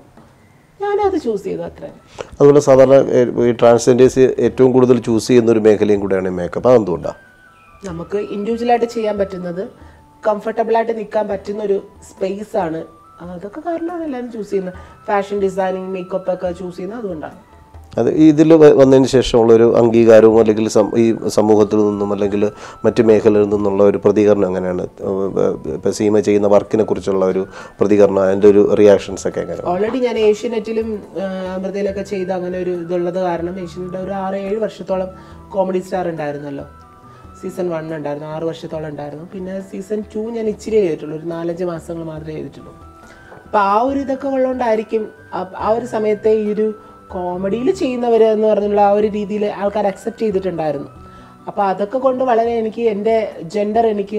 ഞാനത് ചൂസ് ചെയ്തു അത്ര അതുപോലെ സാധാരണ ഏ, ഈ ട്രാൻസ്ജെൻഡേഴ്സ് ഏറ്റവും കൂടുതൽ ചൂസ് ചെയ്യുന്ന ഒരു മേഖലയും കൂടെയാണ് ഈ മേക്കപ്പ് അതെന്തുകൊണ്ടാണ് നമുക്ക് ഇൻഡിവിജ്വലായിട്ട് ചെയ്യാൻ പറ്റുന്നത് കംഫർട്ടബിൾ ആയിട്ട് നിൽക്കാൻ പറ്റുന്ന ഒരു സ്പേസ് ആണ് അതൊക്കെ കാരണമാണ് എല്ലാവരും ചൂസ് ചെയ്യുന്നത് ഫാഷൻ ഡിസൈനിങ് മേക്കപ്പ് ഒക്കെ ചൂസ് ചെയ്യുന്നത് അതുകൊണ്ടാണ് അത് ഇതിൽ വന്നതിന് ശേഷമുള്ള ഒരു അംഗീകാരവും അല്ലെങ്കിൽ സം- ഈ സമൂഹത്തിൽ നിന്നും അല്ലെങ്കിൽ മറ്റ് മേഖലകളിൽ നിന്നുള്ള ഒരു പ്രതികരണം എങ്ങനെയാണ് ഇപ്പം സീമ ചെയ്യുന്ന വർക്കിനെ കുറിച്ചുള്ള ഒരു പ്രതികരണം അതിൻ്റെ ഒരു റിയാക്ഷൻസ് ഒക്കെ എങ്ങനെയാണ് ഓൾറെഡി ഞാൻ ഏഷ്യനെറ്റിലും അമൃതയിലൊക്കെ ചെയ്ത അങ്ങനെ ഒരു ഇതുള്ളത് കാരണം ഏഷ്യനെറ്റ് ഒരു ആറ് ഏഴ് വർഷത്തോളം കോമഡി സ്റ്റാർ ഉണ്ടായിരുന്നല്ലോ സീസൺ വൺ ഉണ്ടായിരുന്നു ആറ് വർഷത്തോളം ഉണ്ടായിരുന്നു പിന്നെ സീസൺ ടു ഞാൻ ഇച്ചിരി ചെയ്തിട്ടുള്ളൂ ഒരു നാലഞ്ച് മാസങ്ങൾ മാത്രമേ ചെയ്തിട്ടുള്ളൂ അപ്പം ആ ഒരു ഇതൊക്കെ ഉള്ളതുകൊണ്ടായിരിക്കും ആ- ആ ഒരു സമയത്തെ ഈ ഒരു കോമഡിയിൽ ചെയ്യുന്നവർ എന്ന് പറഞ്ഞുള്ള ആ ഒരു രീതിയിൽ ആൾക്കാർ അക്സെപ്റ്റ് ചെയ്തിട്ടുണ്ടായിരുന്നു അപ്പോൾ അതൊക്കെ കൊണ്ട് വളരെ എനിക്ക് എൻ്റെ ജെൻഡർ എനിക്ക്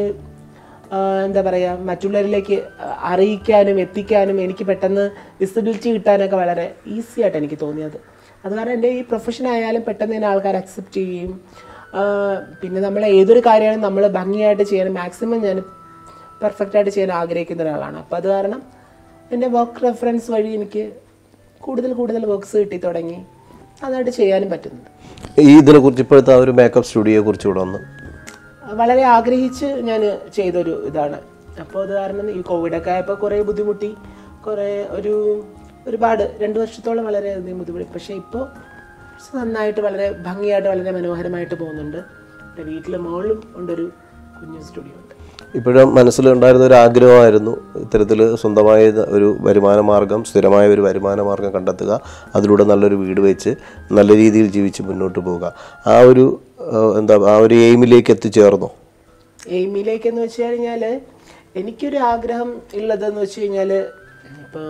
ആ, എന്താ പറയുക മറ്റുള്ളവരിലേക്ക് അറിയിക്കാനും എത്തിക്കാനും എനിക്ക് പെട്ടെന്ന് വിസിബിലിറ്റി കിട്ടാനൊക്കെ വളരെ ഈസി ആയിട്ട് എനിക്ക് തോന്നിയത് അത് കാരണം എൻ്റെ ഈ പ്രൊഫഷൻ ആയാലും പെട്ടെന്ന് തന്നെ ആൾക്കാർ അക്സെപ്റ്റ് ചെയ്യുകയും ആ, പിന്നെ നമ്മൾ ഏതൊരു കാര്യമാണ് നമ്മൾ ഭംഗിയായിട്ട് ചെയ്യാൻ മാക്സിമം ഞാൻ പെർഫെക്റ്റ് ആയിട്ട് ചെയ്യാൻ ആഗ്രഹിക്കുന്ന ഒരാളാണ് അപ്പോൾ അത് കാരണം എൻ്റെ വർക്ക് റെഫറൻസ് വഴി എനിക്ക് കൂടുതൽ കൂടുതൽ വർക്ക്സ് കിട്ടി തുടങ്ങി അതായിട്ട് ചെയ്യാനും പറ്റുന്നുണ്ട് ഈ ഇതിനെക്കുറിച്ച് ഇപ്പോഴത്തെ ആ ഒരു മേക്കപ്പ് സ്റ്റുഡിയോയെ കുറിച്ച് ഇവിടെ വന്ന് വളരെ ആഗ്രഹിച്ച് ഞാൻ ചെയ്തൊരു ഇതാണ് അപ്പോൾ അത് കാരണം ഈ കോവിഡൊക്കെ ആയപ്പോൾ കുറേ ബുദ്ധിമുട്ടി കുറേ ഒരു ഒരുപാട് രണ്ട് വർഷത്തോളം വളരെ അധികം ബുദ്ധിമുട്ടി പക്ഷേ ഇപ്പോൾ നന്നായിട്ട് വളരെ ഭംഗിയായിട്ട് വളരെ മനോഹരമായിട്ട് പോകുന്നുണ്ട് എൻ്റെ വീട്ടിലെ മോളിലും ഉണ്ടൊരു കുഞ്ഞു സ്റ്റുഡിയോ ഉണ്ട് ഇപ്പോഴും മനസ്സിലുണ്ടായിരുന്ന ഒരു ആഗ്രഹമായിരുന്നു ഇത്തരത്തിൽ സ്വന്തമായ ഒരു വരുമാന മാർഗം സ്ഥിരമായ ഒരു വരുമാന മാർഗം കണ്ടെത്തുക അതിലൂടെ നല്ലൊരു വീട് വെച്ച് നല്ല രീതിയിൽ ജീവിച്ച് മുന്നോട്ട് പോവുക ആ ഒരു ആ, എന്താ ആ ഒരു എയിമിലേക്ക് എത്തിച്ചേർന്നോ എയിമിലേക്ക് എന്ന് വെച്ച് കഴിഞ്ഞാൽ എനിക്കൊരു ആഗ്രഹം ഉള്ളതെന്ന് വെച്ച് കഴിഞ്ഞാൽ ഇപ്പോൾ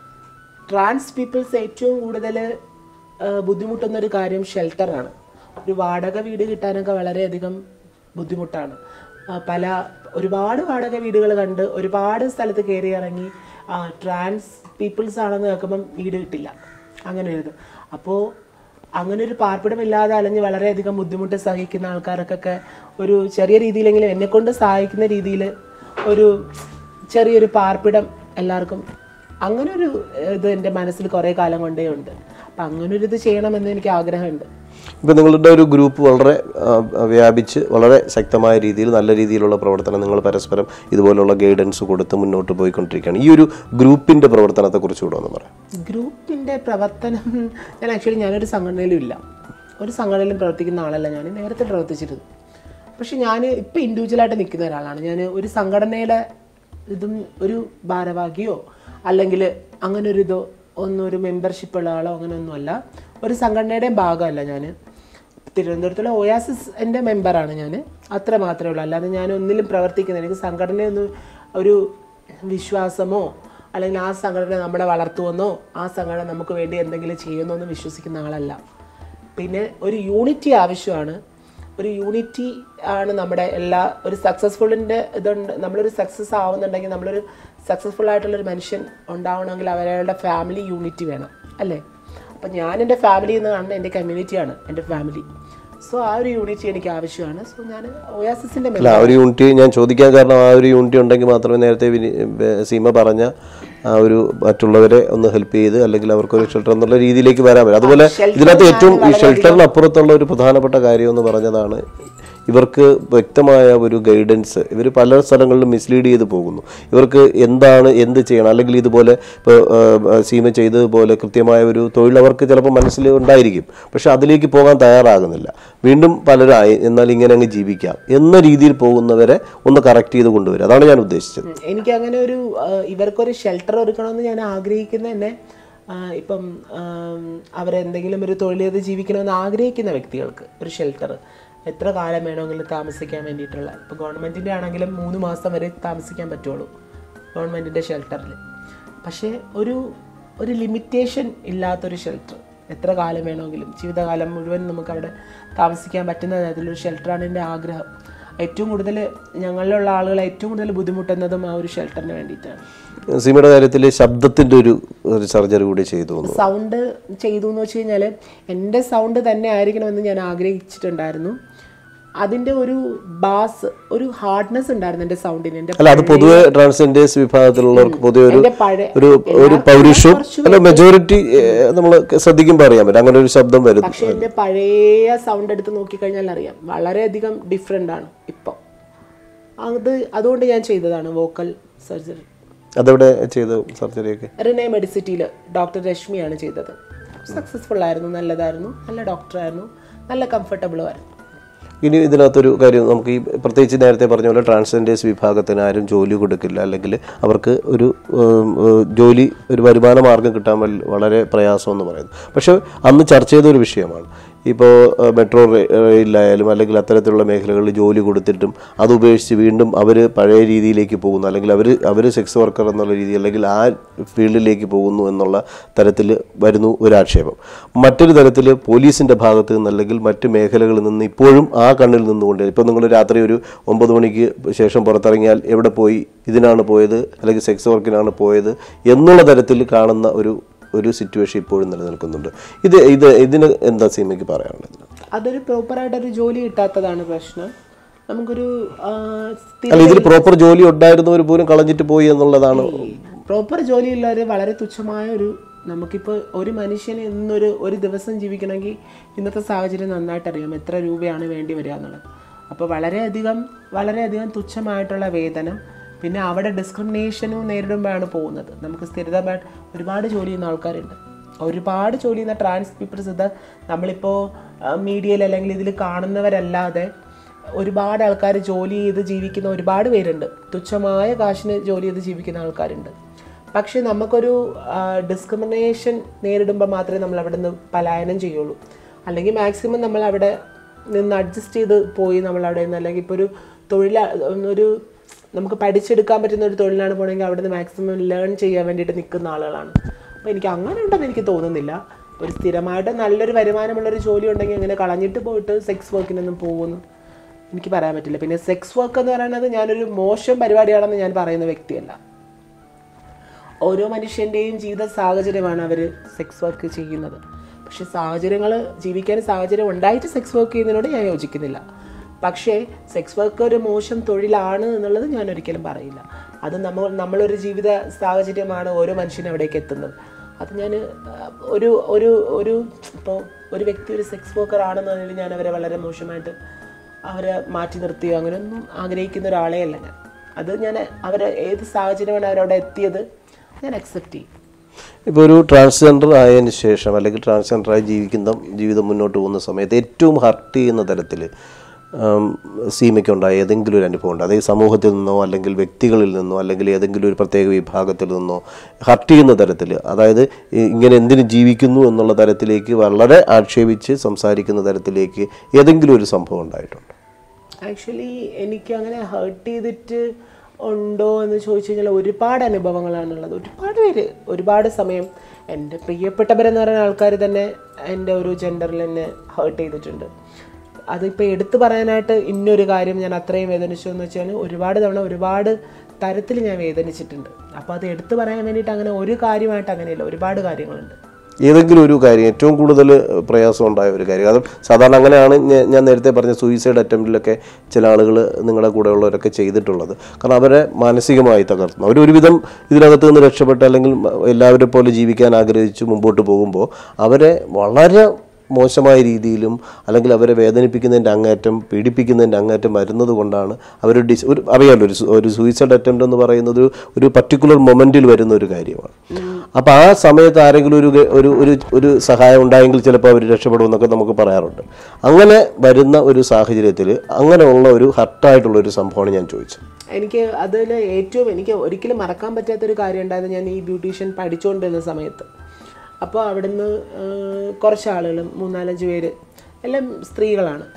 ട്രാൻസ് പീപ്പിൾസ് ഏറ്റവും കൂടുതൽ ബുദ്ധിമുട്ടുന്ന ഒരു കാര്യം ഷെൽട്ടറാണ് ഒരു വാടക വീട് കിട്ടാനൊക്കെ വളരെയധികം ബുദ്ധിമുട്ടാണ് ആ, പല ഒരുപാട് വാടക വീടുകൾ കണ്ട് ഒരുപാട് സ്ഥലത്ത് കയറി ഇറങ്ങി ട്രാൻസ് പീപ്പിൾസ് ആണെന്ന് കേൾക്കുമ്പം വീട് കിട്ടില്ല അങ്ങനെ ഒരു ഇത് അപ്പോൾ അങ്ങനെ ഒരു പാർപ്പിടമില്ലാതെ അലഞ്ഞ് വളരെയധികം ബുദ്ധിമുട്ട് സഹിക്കുന്ന ആൾക്കാർക്കൊക്കെ ഒരു ചെറിയ രീതിയിലെങ്കിലും എന്നെ കൊണ്ട് സഹായിക്കുന്ന രീതിയിൽ ഒരു ചെറിയൊരു പാർപ്പിടം എല്ലാവർക്കും അങ്ങനെ ഒരു ഇത് എൻ്റെ മനസ്സിൽ കുറേ കാലം കൊണ്ടേ ഉണ്ട് അപ്പം അങ്ങനെ ഒരു ഇത് ചെയ്യണമെന്ന് എനിക്ക് ആഗ്രഹമുണ്ട് ഇപ്പം നിങ്ങളുടെ ഒരു ഗ്രൂപ്പ് വളരെ ആ, വ്യാപിച്ച് വളരെ ശക്തമായ രീതിയിൽ നല്ല രീതിയിലുള്ള പ്രവർത്തനം നിങ്ങൾ പരസ്പരം ഇതുപോലുള്ള ഗൈഡൻസ് കൊടുത്ത് മുന്നോട്ട് പോയിക്കൊണ്ടിരിക്കുകയാണ് ഈ ഒരു ഗ്രൂപ്പിൻ്റെ പ്രവർത്തനത്തെക്കുറിച്ച് കൂടെ ഒന്ന് പറയാം ഗ്രൂപ്പിൻ്റെ പ്രവർത്തനം ഞാൻ ആക്ച്വലി ഞാനൊരു സംഘടനയിലും ഇല്ല ഒരു സംഘടനയിലും പ്രവർത്തിക്കുന്ന ആളല്ല ഞാൻ നേരത്തെ പ്രവർത്തിച്ചിരുന്നു പക്ഷെ ഞാൻ ഇപ്പം ഇൻഡിവിജ്വലായിട്ട് നിൽക്കുന്ന ഒരാളാണ് ഞാൻ ഒരു സംഘടനയുടെ ഇതും ഒരു ഭാരവാഹിയോ അല്ലെങ്കിൽ അങ്ങനെ ഒരു ഇതോ ഒന്നും ഒരു മെമ്പർഷിപ്പ് ഉള്ള ആളോ അങ്ങനെ ഒന്നുമല്ല ഒരു സംഘടനയുടെയും ഭാഗമല്ല ഞാൻ തിരുവനന്തപുരത്തുള്ള ഒയാസിസ് എൻ്റെ മെമ്പറാണ് ഞാൻ അത്ര മാത്രമേ ഉള്ളൂ അല്ലാതെ ഞാൻ ഒന്നിലും പ്രവർത്തിക്കുന്നില്ല എനിക്ക് സംഘടനയൊന്നും ഒരു വിശ്വാസമോ അല്ലെങ്കിൽ ആ സംഘടന നമ്മളെ വളർത്തുമെന്നോ ആ സംഘടന നമുക്ക് വേണ്ടി എന്തെങ്കിലും ചെയ്യുമെന്നോ ഒന്നും വിശ്വസിക്കുന്ന ആളല്ല പിന്നെ ഒരു യൂണിറ്റി ആവശ്യമാണ് ഒരു യൂണിറ്റി ആണ് നമ്മുടെ എല്ലാ ഒരു സക്സസ്ഫുള്ളിൻ്റെ ഇതുണ്ട് നമ്മളൊരു സക്സസ് ആവുന്നുണ്ടെങ്കിൽ നമ്മളൊരു സക്സസ്ഫുൾ ആയിട്ടുള്ളൊരു മനുഷ്യൻ ഉണ്ടാവണമെങ്കിൽ അവരുടെ ഫാമിലി യൂണിറ്റി വേണം അല്ലേ അപ്പം ഞാൻ എൻ്റെ ഫാമിലി എന്ന് കാണുന്നത് എൻ്റെ കമ്മ്യൂണിറ്റിയാണ് എൻ്റെ ഫാമിലി സോ ആ ഒരു യൂണിറ്റി എനിക്ക് ആവശ്യമാണ് സോ ഞാൻ ഒയാസിസിൻ്റെ അല്ല ആ ഒരു യൂണിറ്റ് ഞാൻ ചോദിക്കാൻ കാരണം ആ ഒരു യൂണിറ്റ് ഉണ്ടെങ്കിൽ മാത്രമേ നേരത്തെ വിനി- ഏ, സീമ പറഞ്ഞ ആ ഒരു മറ്റുള്ളവരെ ഒന്ന് ഹെൽപ്പ് ചെയ്ത് അല്ലെങ്കിൽ അവർക്കൊരു ഷെൽട്ടർ എന്നുള്ള രീതിയിലേക്ക് വരാൻ പറ്റും അതുപോലെ ഇതിനകത്ത് ഏറ്റവും ഈ ഷെൽട്ടറിന് അപ്പുറത്തുള്ള ഒരു പ്രധാനപ്പെട്ട കാര്യം എന്ന് പറഞ്ഞതാണ് ഇവർക്ക് വ്യക്തമായ ഒരു ഗൈഡൻസ് ഇവർ പല സ്ഥലങ്ങളിലും മിസ്ലീഡ് ചെയ്ത് പോകുന്നു ഇവർക്ക് എന്താണ് എന്ത് ചെയ്യണം അല്ലെങ്കിൽ ഇതുപോലെ ഇപ്പോൾ സീമ ചെയ്തതുപോലെ കൃത്യമായ ഒരു തൊഴിൽ അവർക്ക് ചിലപ്പോൾ മനസ്സിൽ ഉണ്ടായിരിക്കും പക്ഷെ അതിലേക്ക് പോകാൻ തയ്യാറാകുന്നില്ല വീണ്ടും പലരായി എന്നാൽ ഇങ്ങനെ അങ്ങ് ജീവിക്കാം എന്ന രീതിയിൽ പോകുന്നവരെ ഒന്ന് കറക്റ്റ് ചെയ്ത് കൊണ്ടുവരിക അതാണ് ഞാൻ ഉദ്ദേശിച്ചത് ഉം. എനിക്ക് അങ്ങനെ ഒരു ആ, ഇവർക്കൊരു ഷെൽട്ടർ ഒരുക്കണമെന്ന് ഞാൻ ആഗ്രഹിക്കുന്ന തന്നെ ആ, ഇപ്പം ആം, അവരെന്തെങ്കിലും ഒരു തൊഴിൽ ചെയ്ത് ജീവിക്കണമെന്ന് ആഗ്രഹിക്കുന്ന വ്യക്തികൾക്ക് ഒരു ഷെൽട്ടർ എത്ര കാലം വേണമെങ്കിലും താമസിക്കാൻ വേണ്ടിയിട്ടുള്ള ഇപ്പോൾ ഗവൺമെൻറ്റിൻ്റെ ആണെങ്കിലും മൂന്ന് മാസം വരെ താമസിക്കാൻ പറ്റുള്ളൂ ഗവൺമെൻറ്റിൻ്റെ ഷെൽട്ടറിൽ പക്ഷേ ഒരു ഒരു ലിമിറ്റേഷൻ ഇല്ലാത്തൊരു ഷെൽട്ടർ എത്ര കാലം വേണമെങ്കിലും ജീവിതകാലം മുഴുവൻ നമുക്ക് അവിടെ താമസിക്കാൻ പറ്റുന്ന തരത്തിലൊരു ഷെൽട്ടറാണ് എൻ്റെ ആഗ്രഹം ഏറ്റവും കൂടുതൽ ഞങ്ങളിലുള്ള ആളുകൾ ഏറ്റവും കൂടുതൽ ബുദ്ധിമുട്ടുന്നതും ആ ഒരു ഷെൽട്ടറിന് വേണ്ടിയിട്ടാണ് സീമയുടെ കാര്യത്തിൽ ശബ്ദത്തിൻ്റെ ഒരു ഒരു സർജറി കൂടി ചെയ്തു എന്ന് സൗണ്ട് ചെയ്തു എന്ന് വെച്ച് കഴിഞ്ഞാൽ എൻ്റെ സൗണ്ട് തന്നെ ആയിരിക്കണമെന്ന് ഞാൻ ആഗ്രഹിച്ചിട്ടുണ്ടായിരുന്നു അതിൻ്റെ ഒരു ബാസ് ഒരു ഹാർഡ്നെസ് ഉണ്ടായിരുന്നു എൻ്റെ സൗണ്ടിന് എൻ്റെ അല്ല അത് പൊതുവെ ട്രാൻസ്ജെൻഡേഴ്സ് വിഭാഗത്തിലുള്ളവർക്ക് പൊതുവെ ഒരു എൻ്റെ പഴയ ഒരു ഒരു പൗരുഷവും അല്ല മെജോറിറ്റി നമ്മൾ ശ്രദ്ധിക്കുമ്പോൾ അറിയാൻ പറ്റും അങ്ങനെ ഒരു ശബ്ദം വരുന്നു പക്ഷെ എൻ്റെ പഴയ സൗണ്ട് എടുത്ത് നോക്കിക്കഴിഞ്ഞാൽ അറിയാം വളരെയധികം ഡിഫറെൻ്റ് ആണ് ഇപ്പം അത് അതുകൊണ്ട് ഞാൻ ചെയ്തതാണ് വോക്കൽ സർജറി അതെവിടെ ചെയ്ത സർജറിയൊക്കെ റിനെ മെഡിസിറ്റിയിൽ ഡോക്ടർ രശ്മിയാണ് ചെയ്തത് സക്സസ്ഫുൾ ആയിരുന്നു നല്ലതായിരുന്നു നല്ല ഡോക്ടറായിരുന്നു നല്ല കംഫർട്ടബിളും ആയിരുന്നു ഇനി ഇതിനകത്തൊരു കാര്യം നമുക്ക് ഈ പ്രത്യേകിച്ച് നേരത്തെ പറഞ്ഞ പോലെ ട്രാൻസ്ജെൻഡേഴ്സ് വിഭാഗത്തിന് ആരും ജോലി കൊടുക്കില്ല അല്ലെങ്കിൽ അവർക്ക് ഒരു ഉം, ഉം, ജോലി ഒരു വരുമാന മാർഗം കിട്ടാൻ വൽ- വളരെ പ്രയാസമെന്ന് പറയുന്നു പക്ഷേ അന്ന് ചർച്ച ചെയ്ത ഒരു വിഷയമാണ് ഇപ്പോൾ മെട്രോ റെയിലായാലും അല്ലെങ്കിൽ അത്തരത്തിലുള്ള മേഖലകളിൽ ജോലി കൊടുത്തിട്ടും അത് ഉപേക്ഷിച്ച് വീണ്ടും അവർ പഴയ രീതിയിലേക്ക് പോകുന്നു അല്ലെങ്കിൽ അവർ അവർ സെക്സ് വർക്കർ എന്നുള്ള രീതി അല്ലെങ്കിൽ ആ ഫീൽഡിലേക്ക് പോകുന്നു എന്നുള്ള തരത്തിൽ വരുന്നു ഒരു ആക്ഷേപം മറ്റൊരു തരത്തിൽ പോലീസിൻ്റെ ഭാഗത്ത് നിന്ന് അല്ലെങ്കിൽ മറ്റ് മേഖലകളിൽ നിന്ന് ഇപ്പോഴും ആ കണ്ണിൽ നിന്നുകൊണ്ട് ഇപ്പോൾ നിങ്ങൾ രാത്രി ഒരു ഒമ്പത് മണിക്ക് ശേഷം പുറത്തിറങ്ങിയാൽ എവിടെ പോയി ഇതിനാണ് പോയത് അല്ലെങ്കിൽ സെക്സ് വർക്കിനാണ് പോയത് എന്നുള്ള തരത്തിൽ കാണുന്ന ഒരു ഒരു സിറ്റുവേഷൻ ഇപ്പോഴും നിലനിൽക്കുന്നുണ്ട് ഇത് ഇത് ഇതിന് എന്താ സീമയ്ക്ക് പറയാനുള്ളത് അതൊരു പ്രോപ്പറായിട്ടൊരു ജോലി കിട്ടാത്തതാണ് പ്രശ്നം നമുക്കൊരു ആ, സ്ഥിര- അല്ല ഇതിൽ പ്രോപ്പർ ജോലി ഉണ്ടായിരുന്നവർ പോലും കളഞ്ഞിട്ട് പോയി എന്നുള്ളതാണ് പ്രോപ്പർ ജോലിയുള്ളവർ വളരെ തുച്ഛമായ ഒരു നമുക്കിപ്പോൾ ഒരു മനുഷ്യന് ഇന്നൊരു ഒരു ദിവസം ജീവിക്കണമെങ്കിൽ ഇന്നത്തെ സാഹചര്യം നന്നായിട്ട് അറിയാം എത്ര രൂപയാണ് വേണ്ടി വരിക എന്നുള്ളത് അപ്പോൾ വളരെയധികം വളരെയധികം തുച്ഛമായിട്ടുള്ള വേതനം പിന്നെ അവിടെ ഡിസ്ക്രിമിനേഷനും നേരിടുമ്പോഴാണ് പോകുന്നത് നമുക്ക് സ്ഥിരതമായിട്ട് ഒരുപാട് ജോലി ചെയ്യുന്ന ആൾക്കാരുണ്ട് ഒരുപാട് ജോലി ചെയ്യുന്ന ട്രാൻസ് പീപ്പിൾസ് ഇത് നമ്മളിപ്പോൾ മീഡിയയിൽ അല്ലെങ്കിൽ ഇതിൽ കാണുന്നവരല്ലാതെ ഒരുപാട് ആൾക്കാർ ജോലി ചെയ്ത് ജീവിക്കുന്ന ഒരുപാട് പേരുണ്ട് തുച്ഛമായ കാശിന് ജോലി ചെയ്ത് ജീവിക്കുന്ന ആൾക്കാരുണ്ട് പക്ഷേ നമുക്കൊരു ഡിസ്ക്രിമിനേഷൻ നേരിടുമ്പോൾ മാത്രമേ നമ്മൾ അവിടെ നിന്ന് പലായനം ചെയ്യുള്ളൂ അല്ലെങ്കിൽ മാക്സിമം നമ്മൾ അവിടെ നിന്ന് അഡ്ജസ്റ്റ് ചെയ്ത് പോയി നമ്മൾ അവിടെ നിന്ന് അല്ലെങ്കിൽ ഇപ്പോൾ ഒരു തൊഴിൽ ഒരു നമുക്ക് പഠിച്ചെടുക്കാൻ പറ്റുന്ന ഒരു തൊഴിലാണ് പോകണമെങ്കിൽ അവിടെ നിന്ന് മാക്സിമം ലേൺ ചെയ്യാൻ വേണ്ടിയിട്ട് നിൽക്കുന്ന ആളുകളാണ് അപ്പോൾ എനിക്ക് അങ്ങനെ ഉണ്ടെന്ന് എനിക്ക് തോന്നുന്നില്ല ഒരു സ്ഥിരമായിട്ട് നല്ലൊരു വരുമാനമുള്ളൊരു ജോലി ഉണ്ടെങ്കിൽ അങ്ങനെ കളഞ്ഞിട്ട് പോയിട്ട് സെക്സ് വർക്കിനൊന്നും പോകുന്നു എനിക്ക് പറയാൻ പറ്റില്ല പിന്നെ സെക്സ് വർക്ക് എന്ന് പറയുന്നത് ഞാനൊരു മോശം പരിപാടിയാണെന്ന് ഞാൻ പറയുന്ന വ്യക്തിയല്ല ഓരോ മനുഷ്യൻ്റെയും ജീവിത സാഹചര്യമാണ് അവർ സെക്സ് വർക്ക് ചെയ്യുന്നത് പക്ഷെ സാഹചര്യങ്ങൾ ജീവിക്കാൻ സാഹചര്യം ഉണ്ടായിട്ട് സെക്സ് വർക്ക് ചെയ്യുന്നതിനോട് ഞാൻ യോജിക്കുന്നില്ല പക്ഷേ സെക്സ് വർക്ക് ഒരു മോശം തൊഴിലാണ് എന്നുള്ളത് ഞാൻ ഒരിക്കലും പറയില്ല അത് നമ്മൾ നമ്മളൊരു ജീവിത സാഹചര്യമാണ് ഓരോ മനുഷ്യനും അവിടേക്ക് എത്തുന്നത് അത് ഞാൻ ഒരു ഒരു ഒരു ഇപ്പോൾ ഒരു വ്യക്തി ഒരു സെക്സ് വർക്കർ ആണെന്നുണ്ടെങ്കിൽ ഞാൻ അവരെ വളരെ മോശമായിട്ട് അവരെ മാറ്റി നിർത്തിയോ അങ്ങനെയൊന്നും ആഗ്രഹിക്കുന്ന ഒരാളെ അല്ല ഞാൻ അത് ഞാൻ അവരെ ഏത് സാഹചര്യമാണ് അവരവിടെ എത്തിയത് ഞാൻ അക്സെപ്റ്റ് ചെയ്യും ഇപ്പോൾ ഒരു ട്രാൻസ്ജെൻഡർ ആയതിന് ശേഷം അല്ലെങ്കിൽ ട്രാൻസ്ജെൻഡറായി ജീവിക്കുന്ന ജീവിതം മുന്നോട്ട് പോകുന്ന സമയത്ത് ഏറ്റവും ഹർട്ട് ചെയ്യുന്ന തരത്തിൽ സീമയ്ക്കുണ്ടായ ഏതെങ്കിലും ഒരു അനുഭവം ഉണ്ട് അതായത് സമൂഹത്തിൽ നിന്നോ അല്ലെങ്കിൽ വ്യക്തികളിൽ നിന്നോ അല്ലെങ്കിൽ ഏതെങ്കിലും ഒരു പ്രത്യേക വിഭാഗത്തിൽ നിന്നോ ഹർട്ട് ചെയ്യുന്ന തരത്തിൽ അതായത് ഈ ഇങ്ങനെ എന്തിനു ജീവിക്കുന്നു എന്നുള്ള തരത്തിലേക്ക് വളരെ ആക്ഷേപിച്ച് സംസാരിക്കുന്ന തരത്തിലേക്ക് ഏതെങ്കിലും ഒരു സംഭവം ഉണ്ടായിട്ടുണ്ട് ആക്ച്വലി എനിക്ക് അങ്ങനെ ഹേർട്ട് ചെയ്തിട്ട് ഉണ്ടോ എന്ന് ചോദിച്ചു കഴിഞ്ഞാൽ ഒരുപാട് അനുഭവങ്ങളാണുള്ളത് ഒരുപാട് പേര് ഒരുപാട് സമയം എൻ്റെ പ്രിയപ്പെട്ടവരെന്ന് പറയുന്ന ആൾക്കാർ തന്നെ എൻ്റെ ഒരു ജെൻഡറിൽ എന്നെ ഹേർട്ട് ചെയ്തിട്ടുണ്ട് അതിപ്പോൾ എടുത്തു പറയാനായിട്ട് ഇന്നൊരു കാര്യം ഞാൻ അത്രയും വേദനിച്ചു എന്ന് വെച്ചാൽ ഒരുപാട് തവണ ഒരുപാട് തരത്തിൽ ഞാൻ വേദനിച്ചിട്ടുണ്ട് അപ്പോൾ അത് എടുത്തു പറയാൻ വേണ്ടിയിട്ട് അങ്ങനെ ഒരു കാര്യമായിട്ട് അങ്ങനെയല്ല ഒരുപാട് കാര്യങ്ങളുണ്ട് ഏതെങ്കിലും ഒരു കാര്യം ഏറ്റവും കൂടുതൽ പ്രയാസം ഉണ്ടായ ഒരു കാര്യം അത് സാധാരണ അങ്ങനെയാണ് ഞ- ഞാൻ നേരത്തെ പറഞ്ഞ സൂയിസൈഡ് അറ്റംപ്റ്റിലൊക്കെ ചില ആളുകൾ നിങ്ങളുടെ കൂടെയുള്ളവരൊക്കെ ചെയ്തിട്ടുള്ളത് കാരണം അവരെ മാനസികമായി തകർന്നു അവർ ഒരുവിധം ഇതിനകത്ത് നിന്ന് രക്ഷപ്പെട്ട് അല്ലെങ്കിൽ മ- എല്ലാവരെ പോലെ ജീവിക്കാൻ ആഗ്രഹിച്ച് മുമ്പോട്ട് പോകുമ്പോൾ അവരെ വളരെ മോശമായ രീതിയിലും അല്ലെങ്കിൽ അവരെ വേദനിപ്പിക്കുന്നതിൻ്റെ അങ്ങേറ്റം പീഡിപ്പിക്കുന്നതിൻ്റെ അങ്ങേറ്റം വരുന്നത് കൊണ്ടാണ് അവർ ഡിസ് ഒരു അറിയാമല്ലോ ഒരു സു- ഒരു സൂയിസൈഡ് അറ്റംപ്റ്റ് എന്ന് പറയുന്നത് ഒരു- ഒരു പർട്ടിക്കുലർ മൊമെൻറ്റിൽ വരുന്ന ഒരു കാര്യമാണ് അപ്പോൾ ആ സമയത്ത് ആരെങ്കിലും ഒരു ഗ- ഒരു ഒരു ഒരു സഹായം ഉണ്ടായെങ്കിൽ ചിലപ്പോൾ അവർ രക്ഷപ്പെടുമെന്നൊക്കെ നമുക്ക് പറയാറുണ്ട് അങ്ങനെ വരുന്ന ഒരു സാഹചര്യത്തിൽ അങ്ങനെയുള്ള ഒരു ഹർട്ടായിട്ടുള്ള ഒരു സംഭവമാണ് ഞാൻ ചോദിച്ചത് എനിക്ക് അതിൽ ഏറ്റവും എനിക്ക് ഒരിക്കലും മറക്കാൻ പറ്റാത്തൊരു കാര്യം ഉണ്ടായത് ഞാൻ ഈ ബ്യൂട്ടീഷ്യൻ പഠിച്ചുകൊണ്ടിരുന്ന സമയത്ത് അപ്പോൾ അവിടുന്ന് ആഹ്, കുറച്ച് ആളുകളും മൂന്നാലഞ്ച് പേര് എല്ലാം സ്ത്രീകളാണ്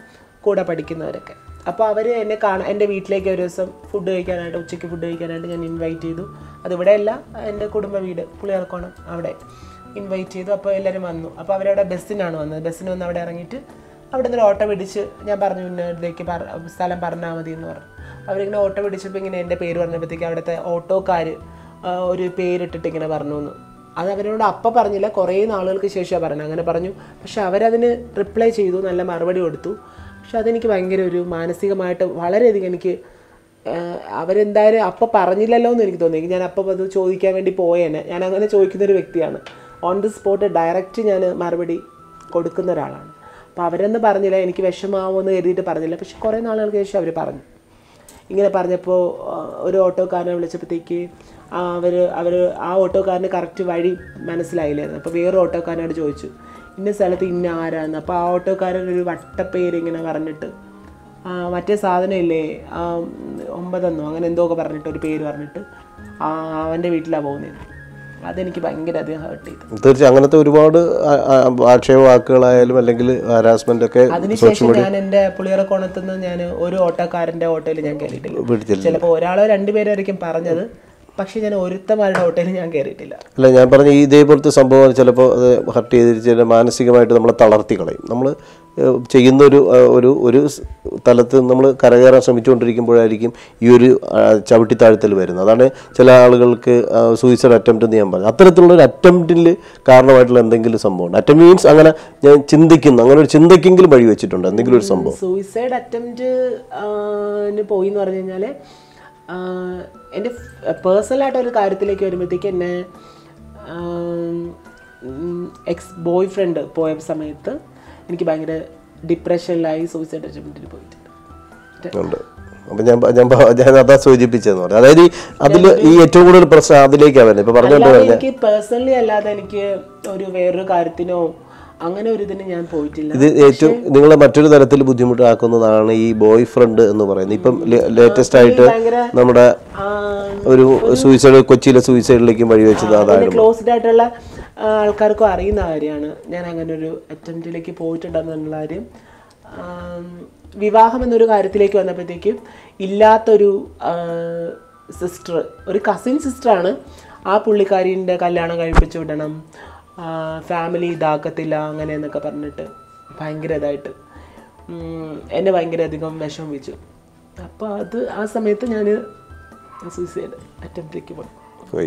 കൂടെ പഠിക്കുന്നവരൊക്കെ അപ്പോൾ അവർ എന്നെ കാണാൻ എൻ്റെ വീട്ടിലേക്ക് ഒരു ദിവസം ഫുഡ് കഴിക്കാനായിട്ട് ഉച്ചയ്ക്ക് ഫുഡ് കഴിക്കാനായിട്ട് ഞാൻ ഇൻവൈറ്റ് ചെയ്തു അതിവിടെയല്ല എൻ്റെ കുടുംബ വീട് പുളിയർക്കോണം അവിടെ ഇൻവൈറ്റ് ചെയ്തു അപ്പോൾ എല്ലാവരും വന്നു അപ്പോൾ അവരവിടെ ബസ്സിനാണ് വന്നത് ബസ്സിന് വന്ന് അവിടെ ഇറങ്ങിയിട്ട് അവിടെ നിന്ന് ഒരു ഓട്ടോ പിടിച്ച് ഞാൻ പറഞ്ഞു ഇന്നതിലേക്ക് പറ സ്ഥലം പറഞ്ഞാൽ മതി എന്ന് പറഞ്ഞു അവരിങ്ങനെ ഓട്ടോ പിടിച്ചപ്പോൾ ഇങ്ങനെ എൻ്റെ പേര് പറഞ്ഞപ്പോഴത്തേക്ക് അവിടുത്തെ ഓട്ടോക്കാർ ഒരു പേരിട്ടിട്ട് ഇങ്ങനെ പറഞ്ഞു എന്ന് അത് അവരോട് അപ്പം പറഞ്ഞില്ല കുറേ നാളുകൾക്ക് ശേഷമാണ് പറഞ്ഞത് അങ്ങനെ പറഞ്ഞു പക്ഷെ അവരതിന് റിപ്ലൈ ചെയ്തു നല്ല മറുപടി കൊടുത്തു പക്ഷെ അതെനിക്ക് ഭയങ്കര ഒരു മാനസികമായിട്ട് വളരെയധികം എനിക്ക് ആഹ് അവരെന്തായാലും അപ്പം പറഞ്ഞില്ലല്ലോ എന്ന് എനിക്ക് തോന്നി ഞാൻ അപ്പം അത് ചോദിക്കാൻ വേണ്ടി പോയേനെ ഞാൻ അങ്ങനെ ചോദിക്കുന്ന ഒരു വ്യക്തിയാണ് ഓൺ ദി സ്പോട്ട് ഡയറക്റ്റ് ഞാൻ മറുപടി കൊടുക്കുന്ന ഒരാളാണ് അപ്പോൾ അവരെന്ന് പറഞ്ഞില്ല എനിക്ക് വിഷമാവുമെന്ന് കരുതിയിട്ട് പറഞ്ഞില്ല പക്ഷെ കുറേ നാളുകൾക്ക് ശേഷം അവർ പറഞ്ഞു ഇങ്ങനെ പറഞ്ഞപ്പോൾ ഒരു ഓട്ടോക്കാരനെ വിളിച്ചപ്പോഴത്തേക്ക് അവർ അവർ ആ ഓട്ടോക്കാരന് കറക്റ്റ് വഴി മനസ്സിലായില്ലായിരുന്നു അപ്പോൾ വേറെ ഓട്ടോക്കാരനോട് ചോദിച്ചു ഇന്ന സ്ഥലത്ത് ഇന്ന ആരാന്ന് അപ്പോൾ ആ ഓട്ടോക്കാരൻ ഒരു വട്ടപ്പേര് ഇങ്ങനെ പറഞ്ഞിട്ട് ആ, മറ്റേ സാധനം ഇല്ലേ ആ, ഒമ്പതെന്നോ അങ്ങനെ എന്തോ ഒക്കെ പറഞ്ഞിട്ട് ഒരു പേര് പറഞ്ഞിട്ട് ആ, അവൻ്റെ വീട്ടിലാണ് പോകുന്നത് അതെനിക്ക് ഭയങ്കര അധികം ഹേർട്ട് ചെയ്തു തീർച്ചയായും അങ്ങനത്തെ ഒരുപാട് ആ- ആ ആക്ഷേപ വാക്കുകളായാലും അല്ലെങ്കിൽ ഹരാസ്മെന്റ് ഒക്കെ അതിനുശേഷം ഞാൻ എൻ്റെ പുളിയറക്കോണത്തു നിന്ന് ഞാൻ ഒരു ഓട്ടോക്കാരൻ്റെ ഓട്ടോയിൽ ഞാൻ കയറിയിട്ടില്ല പിടിച്ചില്ല ചിലപ്പോൾ ഒരാളോ രണ്ടുപേരായിരിക്കും പറഞ്ഞത് പക്ഷെ ഞാൻ ഒരുത്തമാരുടെ ഓട്ടോയിൽ ഞാൻ കയറിയിട്ടില്ല അല്ല ഞാൻ പറഞ്ഞ ഈ ഇതേപോലത്തെ സംഭവം ചിലപ്പോൾ അത് ഹർട്ട് ചെയ്തിട്ട് മാനസികമായിട്ട് നമ്മളെ തളർത്തി കളയും നമ്മൾ ചെയ്യുന്ന ഒരു ആ, ഒരു ഒരു സ് തലത്ത് നമ്മൾ കരകയറാൻ ശ്രമിച്ചുകൊണ്ടിരിക്കുമ്പോഴായിരിക്കും ഈ ഒരു ആ, ചവിട്ടിത്താഴ്ത്തൽ വരുന്നത് അതാണ് ചില ആളുകൾക്ക് സൂയിസൈഡ് അറ്റംപ്റ്റ് എന്ന് ഞാൻ പറഞ്ഞു അത്തരത്തിലുള്ള ഒരു അറ്റംപ്റ്റിൽ കാരണമായിട്ടുള്ള എന്തെങ്കിലും സംഭവമുണ്ട് അറ്റംപ്റ്റ് മീൻസ് അങ്ങനെ ഞാൻ ചിന്തിക്കുന്നു അങ്ങനെ ഒരു ചിന്തയ്ക്കെങ്കിലും വഴി വെച്ചിട്ടുണ്ട് എന്തെങ്കിലും ഒരു സംഭവം സൂയിസൈഡ് അറ്റംപ്റ്റ് പോയി എന്ന് പറഞ്ഞു കഴിഞ്ഞാൽ എൻ്റെ പേഴ്സണലായിട്ട് ഒരു കാര്യത്തിലേക്ക് വരുമ്പോഴത്തേക്ക് എന്നെ എക്സ് ബോയ് ഫ്രണ്ട് പോയ സമയത്ത് എനിക്ക് ഭയങ്കര ഡിപ്രഷനിലായി സൂയിസൈഡ് അറ്റംപ്റ്റിന് പോയിട്ടുണ്ട് ഉണ്ട് അപ്പൊ ഞാൻ പ- ഞാൻ പ- ഞാൻ അതാ സൂചിപ്പിച്ചതെന്ന് പറഞ്ഞു അതായത് ഈ അതിൽ ഈ ഏറ്റവും കൂടുതൽ പ്രശ്നം അതിലേക്കാണ് വരുന്നത് ഇപ്പൊ പറഞ്ഞോണ്ട് അല്ലാതെ എനിക്ക് പേഴ്സണലി അല്ലാതെ എനിക്ക് ഒരു വേറൊരു കാര്യത്തിനോ അങ്ങനെ ഒരു ഇതിന് ഞാൻ പോയിട്ടില്ല ഇത് ഏറ്റവും നിങ്ങളെ മറ്റൊരു തരത്തിൽ ബുദ്ധിമുട്ടാക്കുന്നതാണ് ഈ ബോയ് ഫ്രണ്ട് എന്ന് പറയുന്നത് ഇപ്പം ലേറ്റസ്റ്റ് ആയിട്ട് ഭയങ്കര നമ്മുടെ ആ, ഒരു സൂയിസൈഡ് കൊച്ചിയിലെ സൂയിസൈഡിലേക്കും വഴിവെച്ചത് അതാണ് ക്ലോസ്ഡ് ആയിട്ടുള്ള ആ, ആൾക്കാർക്കും അറിയുന്ന കാര്യമാണ് ഞാൻ അങ്ങനെ ഒരു അറ്റംപ്റ്റിലേക്ക് പോയിട്ടുണ്ടെന്നുള്ള കാര്യം ആം, വിവാഹം എന്നൊരു കാര്യത്തിലേക്ക് വന്നപ്പോഴത്തേക്കും ഇല്ലാത്തൊരു സിസ്റ്റർ ഒരു കസിൻ സിസ്റ്ററാണ് ആ പുള്ളിക്കാരിൻ്റെ കല്യാണം കഴിപ്പിച്ചു വിടണം ഫാമിലി ഇതാക്കത്തില്ല അങ്ങനെ എന്നൊക്കെ പറഞ്ഞിട്ട് ഭയങ്കര ഇതായിട്ട് ഉം, എന്നെ ഭയങ്കര അധികം വിഷമിച്ചു അപ്പോൾ അത് ആ സമയത്ത് ഞാൻ സൂയിസൈഡ് അറ്റംപ്റ്റിലേക്ക് പോയി പോയി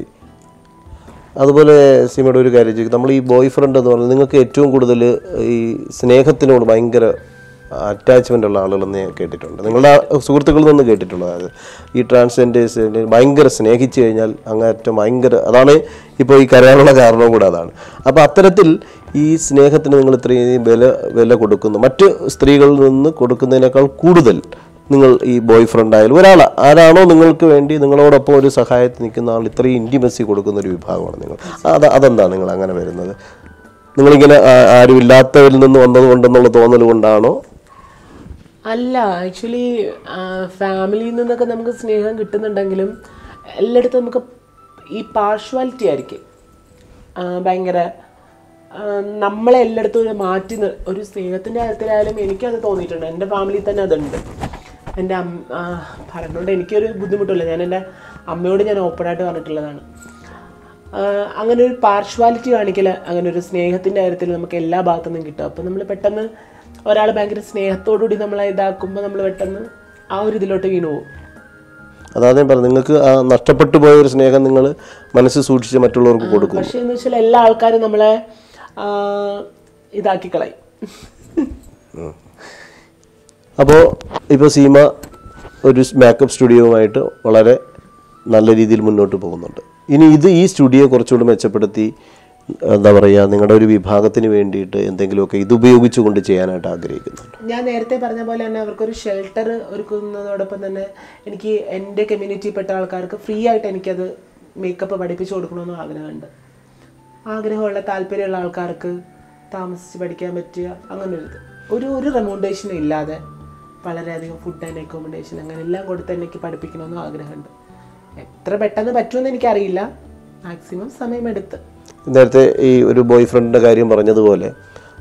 അതുപോലെ സീമയുടെ ഒരു കാര്യം ചോദിക്കും നമ്മൾ ഈ ബോയ് ഫ്രണ്ട് എന്ന് പറയുന്നത് നിങ്ങൾക്ക് ഏറ്റവും കൂടുതൽ ഈ സ്നേഹത്തിനോട് ഭയങ്കര അറ്റാച്ച്മെൻ്റ് ഉള്ള ആളുകളെന്ന് ഞാൻ കേട്ടിട്ടുണ്ട് നിങ്ങളുടെ ആ സുഹൃത്തുക്കളിൽ നിന്ന് കേട്ടിട്ടുണ്ട് അതായത് ഈ ട്രാൻസ്ജെൻഡേഴ്സിനെ ഭയങ്കര സ്നേഹിച്ചു കഴിഞ്ഞാൽ അങ്ങേറ്റം ഭയങ്കര അതാണ് ഇപ്പോൾ ഈ കരയാനുള്ള കാരണവും കൂടെ അതാണ് അപ്പോൾ അത്തരത്തിൽ ഈ സ്നേഹത്തിന് നിങ്ങൾ ഇത്രയും വില വില കൊടുക്കുന്നു മറ്റ് സ്ത്രീകളിൽ നിന്ന് കൊടുക്കുന്നതിനേക്കാൾ കൂടുതൽ നിങ്ങൾ ഈ ബോയ് ഫ്രണ്ട് ആയാലും ഒരാൾ ആരാണോ നിങ്ങൾക്ക് വേണ്ടി നിങ്ങളോടൊപ്പം ഒരു സഹായത്തിൽ നിൽക്കുന്ന ആൾ ഇത്രയും ഇൻറ്റിമസി കൊടുക്കുന്ന ഒരു വിഭാഗമാണ് നിങ്ങൾ അത് അതെന്താണ് നിങ്ങൾ അങ്ങനെ വരുന്നത് നിങ്ങളിങ്ങനെ ആ- ആരും ഇല്ലാത്തവരിൽ നിന്ന് വന്നത് കൊണ്ടെന്നുള്ള തോന്നൽ കൊണ്ടാണോ അല്ല ആക്ച്വലി ഫാമിലിയിൽ നിന്നൊക്കെ നമുക്ക് സ്നേഹം കിട്ടുന്നുണ്ടെങ്കിലും എല്ലായിടത്തും നമുക്ക് ഈ പാർഷ്വാലിറ്റി ആയിരിക്കും ആ, ഭയങ്കര ആ, നമ്മളെ എല്ലായിടത്തും ഒരു മാറ്റി നിർ ഒരു സ്നേഹത്തിൻ്റെ കാര്യത്തിലായാലും എനിക്കത് തോന്നിയിട്ടുണ്ട് എൻ്റെ ഫാമിലിയിൽ തന്നെ അതുണ്ട് എൻ്റെ അമ്മ ആ, പറഞ്ഞുകൊണ്ട് എനിക്കൊരു ബുദ്ധിമുട്ടില്ല ഞാൻ എൻ്റെ അമ്മയോട് ഞാൻ ഓപ്പണായിട്ട് പറഞ്ഞിട്ടുള്ളതാണ് ആ, അങ്ങനെ ഒരു പാർഷ്വാലിറ്റി കാണിക്കൽ അങ്ങനെ ഒരു സ്നേഹത്തിൻ്റെ കാര്യത്തിൽ നമുക്ക് എല്ലാ ഭാഗത്തു നിന്നും കിട്ടും അപ്പോൾ നമ്മൾ പെട്ടെന്ന് ഒരാൾ ഭയങ്കര സ്നേഹത്തോടുകൂടി നമ്മളെ ഇതാക്കുമ്പോൾ നമ്മൾ പെട്ടെന്ന് ആ ഒരു ഇതിലോട്ട് വീണു പോകും അതാദ്യം പറഞ്ഞു നിങ്ങൾക്ക് ആ നഷ്ടപ്പെട്ടു പോയ ഒരു സ്നേഹം നിങ്ങൾ മനസ്സിൽ സൂക്ഷിച്ച് മറ്റുള്ളവർക്ക് കൊടുക്കും പക്ഷേ എന്ന് വെച്ചാൽ എല്ലാ ആൾക്കാരും നമ്മളെ ആ, ഇതാക്കി കളയും അപ്പോൾ ഇപ്പോൾ സീമ ഒരു മേക്കപ്പ് സ്റ്റുഡിയോവുമായിട്ട് വളരെ നല്ല രീതിയിൽ മുന്നോട്ട് പോകുന്നുണ്ട് ഇനി ഇത് ഈ സ്റ്റുഡിയോ കുറച്ചുകൂടി മെച്ചപ്പെടുത്തി എന്താ പറയുക നിങ്ങളുടെ ഒരു വിഭാഗത്തിന് വേണ്ടിയിട്ട് എന്തെങ്കിലുമൊക്കെ ഇത് ഉപയോഗിച്ചുകൊണ്ട് ചെയ്യാനായിട്ട് ആഗ്രഹിക്കുന്നുണ്ട് ഞാൻ നേരത്തെ പറഞ്ഞ പോലെ തന്നെ അവർക്കൊരു ഷെൽട്ടർ ഒരുക്കുന്നതോടൊപ്പം തന്നെ എനിക്ക് എൻ്റെ കമ്മ്യൂണിറ്റിയിൽപ്പെട്ട ആൾക്കാർക്ക് ഫ്രീ ആയിട്ട് എനിക്കത് മേക്കപ്പ് പഠിപ്പിച്ചു കൊടുക്കണമെന്ന് ആഗ്രഹമുണ്ട് ആഗ്രഹമുള്ള താല്പര്യമുള്ള ആൾക്കാർക്ക് താമസിച്ച് പഠിക്കാൻ പറ്റിയ അങ്ങനെ ഒരു ഇത് ഒരു ഒരു റെമോണ്ടേഷനും ഇല്ലാതെ വളരെയധികം ഫുഡ് ആൻഡ് അക്കോമഡേഷൻ അങ്ങനെ എല്ലാം കൊടുത്ത് എനിക്ക് പഠിപ്പിക്കണമെന്ന് ആഗ്രഹമുണ്ട് എത്ര പെട്ടെന്ന് പറ്റുമെന്ന് എനിക്കറിയില്ല മാക്സിമം സമയമെടുത്ത് നേരത്തെ ഈ ഒരു ബോയ് ഫ്രണ്ടിൻ്റെ കാര്യം പറഞ്ഞതുപോലെ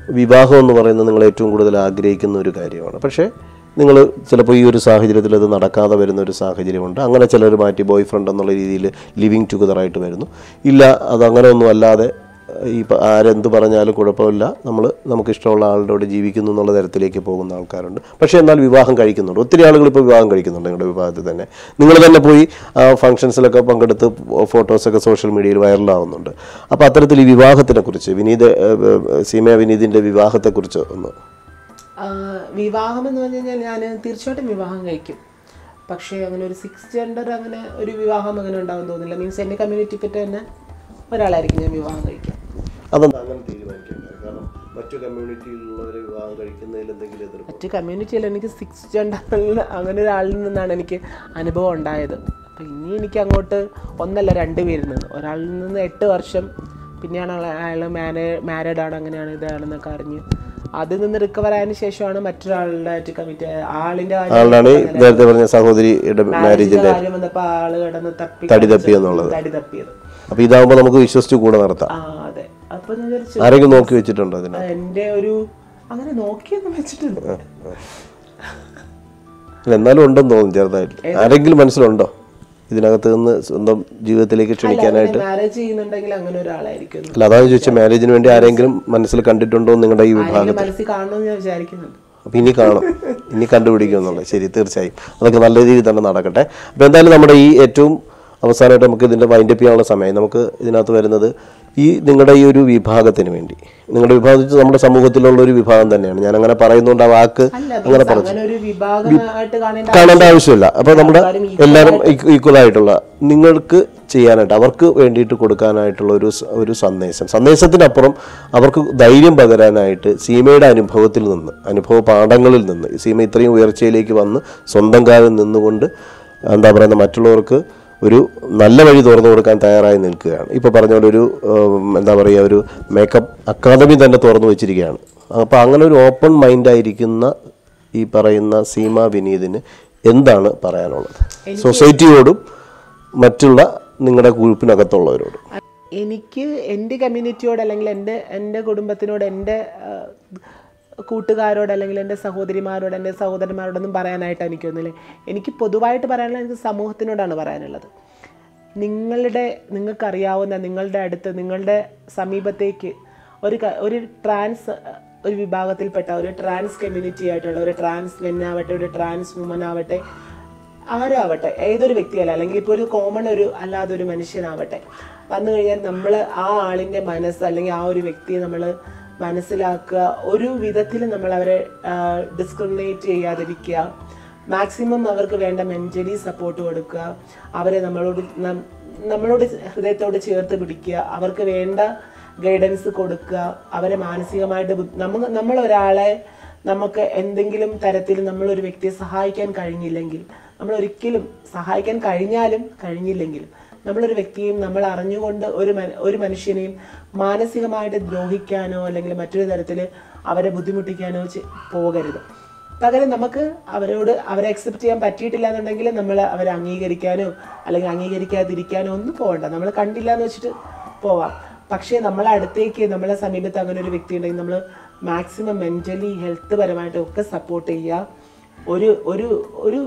വിവാഹം എന്ന് പറയുന്നത് നിങ്ങൾ ഏറ്റവും കൂടുതൽ ആഗ്രഹിക്കുന്ന ഒരു കാര്യമാണ് പക്ഷേ നിങ്ങൾ ചിലപ്പോൾ ഈ ഒരു സാഹചര്യത്തിൽ അത് നടക്കാതെ വരുന്ന ഒരു സാഹചര്യമുണ്ട് അങ്ങനെ ചിലർ മാറ്റി ബോയ് ഫ്രണ്ട് എന്നുള്ള രീതിയിൽ ലിവിങ് ടുഗദറായിട്ട് വരുന്നു ഇല്ല അതങ്ങനെ ഒന്നും അല്ലാതെ ഈ പ- ആരെന്ത് പറഞ്ഞാലും കുഴപ്പമില്ല നമ്മൾ നമുക്ക് ഇഷ്ടമുള്ള ആളുടെ കൂടെ ജീവിക്കുന്നു എന്നുള്ള തരത്തിലേക്ക് പോകുന്ന ആൾക്കാരുണ്ട് പക്ഷേ എന്നാൽ വിവാഹം കഴിക്കുന്നുണ്ട് ഒത്തിരി ആളുകൾ ഇപ്പോൾ വിവാഹം കഴിക്കുന്നുണ്ട് നിങ്ങളുടെ വിവാഹത്തിൽ തന്നെ നിങ്ങൾ തന്നെ പോയി ആ ഫംഗ്ഷൻസിലൊക്കെ പങ്കെടുത്ത് ഫോട്ടോസൊക്കെ സോഷ്യൽ മീഡിയയിൽ വൈറലാവുന്നുണ്ട് അപ്പോൾ അത്തരത്തിൽ ഈ വിവാഹത്തിനെ കുറിച്ച് വിനീത് ഏഹ്, ഏഹ്, സീമ വിനീതിൻ്റെ വിവാഹത്തെക്കുറിച്ച് ഒന്ന് ആ, വിവാഹം എന്ന് പറഞ്ഞു കഴിഞ്ഞാൽ ഞാൻ തീർച്ചയായിട്ടും വിവാഹം കഴിക്കും പക്ഷേ അങ്ങനെ ഒരു സിക്സ് ജെൻഡർ അങ്ങനെ ഒരു വിവാഹം അങ്ങനെ ഉണ്ടാവും തോന്നില്ല മീൻസ് എൻ്റെ കമ്മ്യൂണിറ്റി പറ്റി തന്നെ ഒരാളായിരിക്കും ഞാൻ വിവാഹം കഴിക്കുക അതെന്താ അങ്ങനെ തീരുമാനിക്കേണ്ടത് കാരണം മറ്റു കമ്മ്യൂണിറ്റിയിലുള്ളവരെ വിവാഹം കഴിക്കുന്നതിൽ എന്തെങ്കിലും എതിർപ്പ് മറ്റ് കമ്മ്യൂണിറ്റിയിൽ എനിക്ക് സിക്സ് ജെൻഡറിൽ അങ്ങനെ ഒരാളിൽ നിന്നാണ് എനിക്ക് അനുഭവം ഉണ്ടായത് അപ്പം ഇനി എനിക്ക് അങ്ങോട്ട് ഒന്നല്ല രണ്ട് പേരിൽ നിന്ന് ഒരാളിൽ നിന്ന് എട്ട് വർഷം പിന്നെയാണ് അയാൾ മാനേ മാരീഡ് ആണ് അങ്ങനെയാണ് ഇതാണെന്നൊക്കെ അറിഞ്ഞ് അതിൽ നിന്ന് റിക്കവർ ആയതിനു ശേഷമാണ് മറ്റൊരാളുടെ ആയിട്ട് കമ്മിറ്റ് ആളിൻ്റെ ആളാണ് ഈ നേരത്തെ പറഞ്ഞ സഹോദരിയുടെ മാരേജിന്റെ കാര്യം വന്നപ്പോൾ ആള് കിടന്ന് തപ്പി തടി തപ്പി എന്നുള്ളത് തടി തപ്പിയത് അപ്പോൾ ഇതാകുമ്പോൾ നമുക്ക് വിശ്വസിച്ച് കൂടെ നടത്താം ആ അതെ അപ്പൊ ഞാൻ വിചാരിച്ചു ആരെങ്കിലും നോക്കി വെച്ചിട്ടുണ്ടോ അതിന് ആ, എൻ്റെ ഒരു അങ്ങനെ നോക്കിയൊന്നും വെച്ചിട്ടുണ്ട് അല്ല, എന്നാലും ഉണ്ടെന്ന് തോന്നുന്നു ചെറുതായിട്ട് ആരെങ്കിലും മനസ്സിലുണ്ടോ ഇതിനകത്ത് നിന്ന് സ്വന്തം ജീവിതത്തിലേക്ക് ക്ഷണിക്കാനായിട്ട് മാരേജ് ചെയ്യുന്നുണ്ടെങ്കിൽ അങ്ങനെ ഒരാളായിരിക്കും അല്ല അതാണ് ചോദിച്ചത് മാരേജിന് വേണ്ടി ആരെങ്കിലും മനസ്സിൽ കണ്ടിട്ടുണ്ടോ എന്ന് നിങ്ങളുടെ ഈ വിഭാഗം ആരെങ്കിലും മനസ്സിൽ കാണണമെന്ന് ഞാൻ വിചാരിക്കുന്നുണ്ട് അപ്പം ഇനി കാണും ഇനി കണ്ടുപിടിക്കും എന്നുള്ളത് ശരി തീർച്ചയായും അതൊക്കെ നല്ല രീതിയിൽ തന്നെ നടക്കട്ടെ അപ്പോൾ എന്തായാലും നമ്മുടെ ഈ ഏറ്റവും അവസാനമായിട്ട് നമുക്ക് ഇതിൻ്റെ വൈൻഡപ്പ് ചെയ്യാനുള്ള സമയം നമുക്ക് ഇതിനകത്ത് വരുന്നത് ഈ നിങ്ങളുടെ ഈ ഒരു വിഭാഗത്തിന് വേണ്ടി നിങ്ങളുടെ വിഭാഗം എന്ന് വെച്ചാൽ നമ്മുടെ സമൂഹത്തിലുള്ള ഒരു വിഭാഗം തന്നെയാണ് ഞാൻ അങ്ങനെ പറയുന്നതുകൊണ്ട് ആ വാക്ക് അല്ല means അങ്ങനെ ഒരു വിഭാഗമായിട്ട് കാണേണ്ട കാണേണ്ട ആവശ്യമില്ല അപ്പോൾ നമ്മുടെ എല്ലാവരും ഈക്വൽ ആയിട്ടുള്ള നിങ്ങൾക്ക് ചെയ്യാനായിട്ട് അവർക്ക് വേണ്ടിയിട്ട് കൊടുക്കാനായിട്ടുള്ള ഒരു സ- ഒരു സന്ദേശം സന്ദേശത്തിനപ്പുറം അവർക്ക് ധൈര്യം പകരാനായിട്ട് സീമയുടെ അനുഭവത്തിൽ നിന്ന് അനുഭവ പാഠങ്ങളിൽ നിന്ന് സീമ ഇത്രയും ഉയർച്ചയിലേക്ക് വന്ന് സ്വന്തം കാലിൽ നിന്നുകൊണ്ട് എന്താ പറയുക മറ്റുള്ളവർക്ക് ഒരു നല്ല വഴി തുറന്നു കൊടുക്കാൻ തയ്യാറായി നിൽക്കുകയാണ് ഇപ്പോൾ പറഞ്ഞ പോലെ ഒരു ഉം, എന്താ പറയുക ഒരു മേക്കപ്പ് അക്കാദമി തന്നെ തുറന്നു വെച്ചിരിക്കുകയാണ് അപ്പോൾ അങ്ങനെ ഒരു ഓപ്പൺ മൈൻഡായിരിക്കുന്ന ഈ പറയുന്ന സീമ വിനീതിന് എന്താണ് പറയാനുള്ളത് സൊസൈറ്റിയോടും മറ്റുള്ള നിങ്ങളുടെ ഗ്രൂപ്പിനകത്തുള്ളവരോടും എനിക്ക് എൻ്റെ കമ്മ്യൂണിറ്റിയോട് അല്ലെങ്കിൽ എൻ്റെ എൻ്റെ കുടുംബത്തിനോട് എൻ്റെ ആ, കൂട്ടുകാരോട് അല്ലെങ്കിൽ എൻ്റെ സഹോദരിമാരോട് എൻ്റെ സഹോദരന്മാരോടൊന്നും പറയാനായിട്ട് എനിക്കൊന്നുമില്ല എനിക്ക് പൊതുവായിട്ട് പറയാനുള്ളത് എനിക്ക് സമൂഹത്തിനോടാണ് പറയാനുള്ളത് നിങ്ങളുടെ നിങ്ങൾക്കറിയാവുന്ന നിങ്ങളുടെ അടുത്ത് നിങ്ങളുടെ സമീപത്തേക്ക് ഒരു ക- ഒരു ട്രാൻസ് ഒരു വിഭാഗത്തിൽപ്പെട്ട ഒരു ട്രാൻസ് കമ്മ്യൂണിറ്റി ആയിട്ടുള്ള ഒരു ട്രാൻസ് മെൻ ആവട്ടെ ഒരു ട്രാൻസ് വുമൻ ആവട്ടെ ആരും ആവട്ടെ ഏതൊരു വ്യക്തിയല്ല അല്ലെങ്കിൽ ഇപ്പോൾ ഒരു കോമൺ ഒരു അല്ലാതെ ഒരു മനുഷ്യനാവട്ടെ വന്നു കഴിഞ്ഞാൽ നമ്മൾ ആ ആളിൻ്റെ മനസ്സ് അല്ലെങ്കിൽ ആ ഒരു വ്യക്തിയെ നമ്മൾ മനസ്സിലാക്കുക ഒരു വിധത്തിൽ നമ്മൾ അവരെ ഡിസ്ക്രിമിനേറ്റ് ചെയ്യാതിരിക്കുക മാക്സിമം അവർക്ക് വേണ്ട മെൻ്റലി സപ്പോർട്ട് കൊടുക്കുക അവരെ നമ്മളോട് നം- നമ്മളോട് ഹൃദയത്തോട് ചേർത്ത് പിടിക്കുക അവർക്ക് വേണ്ട ഗൈഡൻസ് കൊടുക്കുക അവരെ മാനസികമായിട്ട് ബുദ്ധി- നമ്മ നമ്മൾ ഒരാളെ നമുക്ക് എന്തെങ്കിലും തരത്തിൽ നമ്മളൊരു വ്യക്തിയെ സഹായിക്കാൻ കഴിഞ്ഞില്ലെങ്കിൽ നമ്മൾ ഒരിക്കലും സഹായിക്കാൻ കഴിഞ്ഞാലും കഴിഞ്ഞില്ലെങ്കിലും നമ്മളൊരു വ്യക്തിയെയും നമ്മൾ അറിഞ്ഞുകൊണ്ട് ഒരു മന- ഒരു മനുഷ്യനെയും മാനസികമായിട്ട് ദ്രോഹിക്കാനോ അല്ലെങ്കിൽ മറ്റൊരു തരത്തിൽ അവരെ ബുദ്ധിമുട്ടിക്കാനോ ചെ- പോകരുത് പകരം നമുക്ക് അവരോട് അവരെ അക്സെപ്റ്റ് ചെയ്യാൻ പറ്റിയിട്ടില്ല എന്നുണ്ടെങ്കിൽ നമ്മൾ അവരെ അംഗീകരിക്കാനോ അല്ലെങ്കിൽ അംഗീകരിക്കാതിരിക്കാനോ ഒന്നും പോകണ്ട നമ്മൾ കണ്ടില്ല എന്ന് വെച്ചിട്ട് പോവാം പക്ഷേ നമ്മളെ അടുത്തേക്ക് നമ്മളെ സമീപത്ത് അങ്ങനെ ഒരു വ്യക്തി ഉണ്ടെങ്കിൽ നമ്മൾ മാക്സിമം മെൻ്റലി ഹെൽത്ത് പരമായിട്ടും ഒക്കെ സപ്പോർട്ട് ചെയ്യുക ഒരു ഒരു ഒരു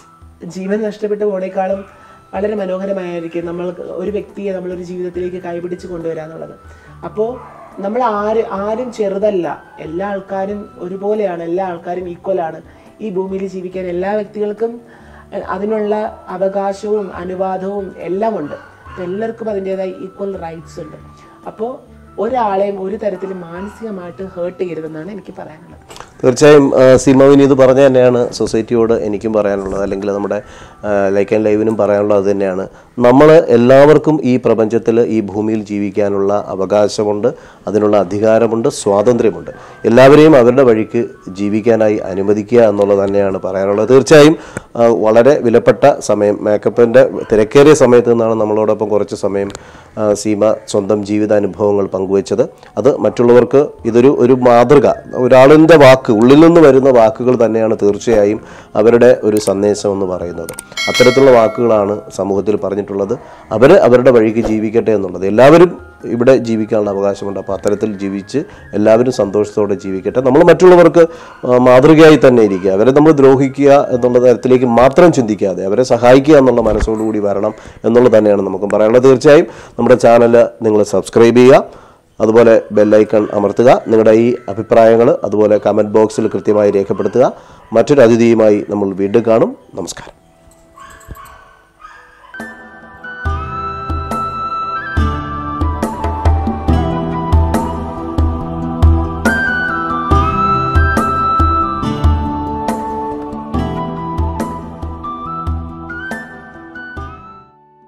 ജീവൻ നഷ്ടപ്പെട്ടു പോണേക്കാളും വളരെ മനോഹരമായിരിക്കും നമ്മൾ ഒരു വ്യക്തിയെ നമ്മളൊരു ജീവിതത്തിലേക്ക് കൈപിടിച്ച് കൊണ്ടുവരിക എന്നുള്ളത് അപ്പോൾ നമ്മൾ ആര് ആരും ചെറുതല്ല എല്ലാ ആൾക്കാരും ഒരുപോലെയാണ് എല്ലാ ആൾക്കാരും ഈക്വലാണ് ഈ ഭൂമിയിൽ ജീവിക്കാൻ എല്ലാ വ്യക്തികൾക്കും അഹ് അതിനുള്ള അവകാശവും അനുവാദവും എല്ലാം ഉണ്ട് അപ്പോൾ എല്ലാവർക്കും അതിൻ്റെതായ ഈക്വൽ റൈറ്റ്സ് ഉണ്ട് അപ്പോൾ ഒരാളെയും ഒരു തരത്തിലും മാനസികമായിട്ട് ഹേർട്ട് ചെയ്യരുതെന്നാണ് എനിക്ക് പറയാനുള്ളത് തീർച്ചയായും ആ, സീമ വിനീത് പറഞ്ഞ തന്നെയാണ് സൊസൈറ്റിയോട് എനിക്കും പറയാനുള്ളത് അല്ലെങ്കിൽ നമ്മുടെ ലൈക്ക് ആൻഡ് ലൈവിനും പറയാനുള്ളത് അത് തന്നെയാണ് നമ്മൾ എല്ലാവർക്കും ഈ പ്രപഞ്ചത്തിൽ ഈ ഭൂമിയിൽ ജീവിക്കാനുള്ള അവകാശമുണ്ട് അതിനുള്ള അധികാരമുണ്ട് സ്വാതന്ത്ര്യമുണ്ട് എല്ലാവരെയും അവരുടെ വഴിക്ക് ജീവിക്കാനായി അനുവദിക്കുക എന്നുള്ളത് തന്നെയാണ് പറയാനുള്ളത് തീർച്ചയായും ആ, വളരെ വിലപ്പെട്ട സമയം മേക്കപ്പിൻ്റെ തിരക്കേറിയ സമയത്ത് നിന്നാണ് നമ്മളോടൊപ്പം കുറച്ച് സമയം ആ, സീമ സ്വന്തം ജീവിതാനുഭവങ്ങൾ പങ്കുവച്ചത് അത് മറ്റുള്ളവർക്ക് ഇതൊരു ഒരു മാതൃക ഒരാളിൻ്റെ വാക്ക് ഉള്ളിൽ നിന്ന് വരുന്ന വാക്കുകൾ തന്നെയാണ് തീർച്ചയായും അവരുടെ ഒരു സന്ദേശം എന്ന് പറയുന്നത് അത്തരത്തിലുള്ള വാക്കുകളാണ് സമൂഹത്തിൽ പറഞ്ഞിട്ടുള്ളത് അവർ അവരുടെ വഴിക്ക് ജീവിക്കട്ടെ എന്നുള്ളത് എല്ലാവരും ഇവിടെ ജീവിക്കാനുള്ള അവകാശമുണ്ട് അപ്പോൾ അത്തരത്തിൽ ജീവിച്ച് എല്ലാവരും സന്തോഷത്തോടെ ജീവിക്കട്ടെ നമ്മൾ മറ്റുള്ളവർക്ക് ആ, മാതൃകയായി തന്നെ ഇരിക്കുക അവരെ നമ്മൾ ദ്രോഹിക്കുക എന്നുള്ള തരത്തിലേക്ക് മാത്രം ചിന്തിക്കാതെ അവരെ സഹായിക്കുക എന്നുള്ള മനസ്സോടുകൂടി വരണം എന്നുള്ളത് തന്നെയാണ് നമുക്ക് പറയാനുള്ളത് തീർച്ചയായും നമ്മുടെ ചാനൽ നിങ്ങൾ സബ്സ്ക്രൈബ് ചെയ്യുക അതുപോലെ ബെല്ലൈക്കൺ അമർത്തുക നിങ്ങളുടെ ഈ അഭിപ്രായങ്ങൾ അതുപോലെ കമൻറ്റ് ബോക്സിൽ കൃത്യമായി രേഖപ്പെടുത്തുക മറ്റൊരു അതിഥിയുമായി നമ്മൾ വീണ്ടും കാണും നമസ്കാരം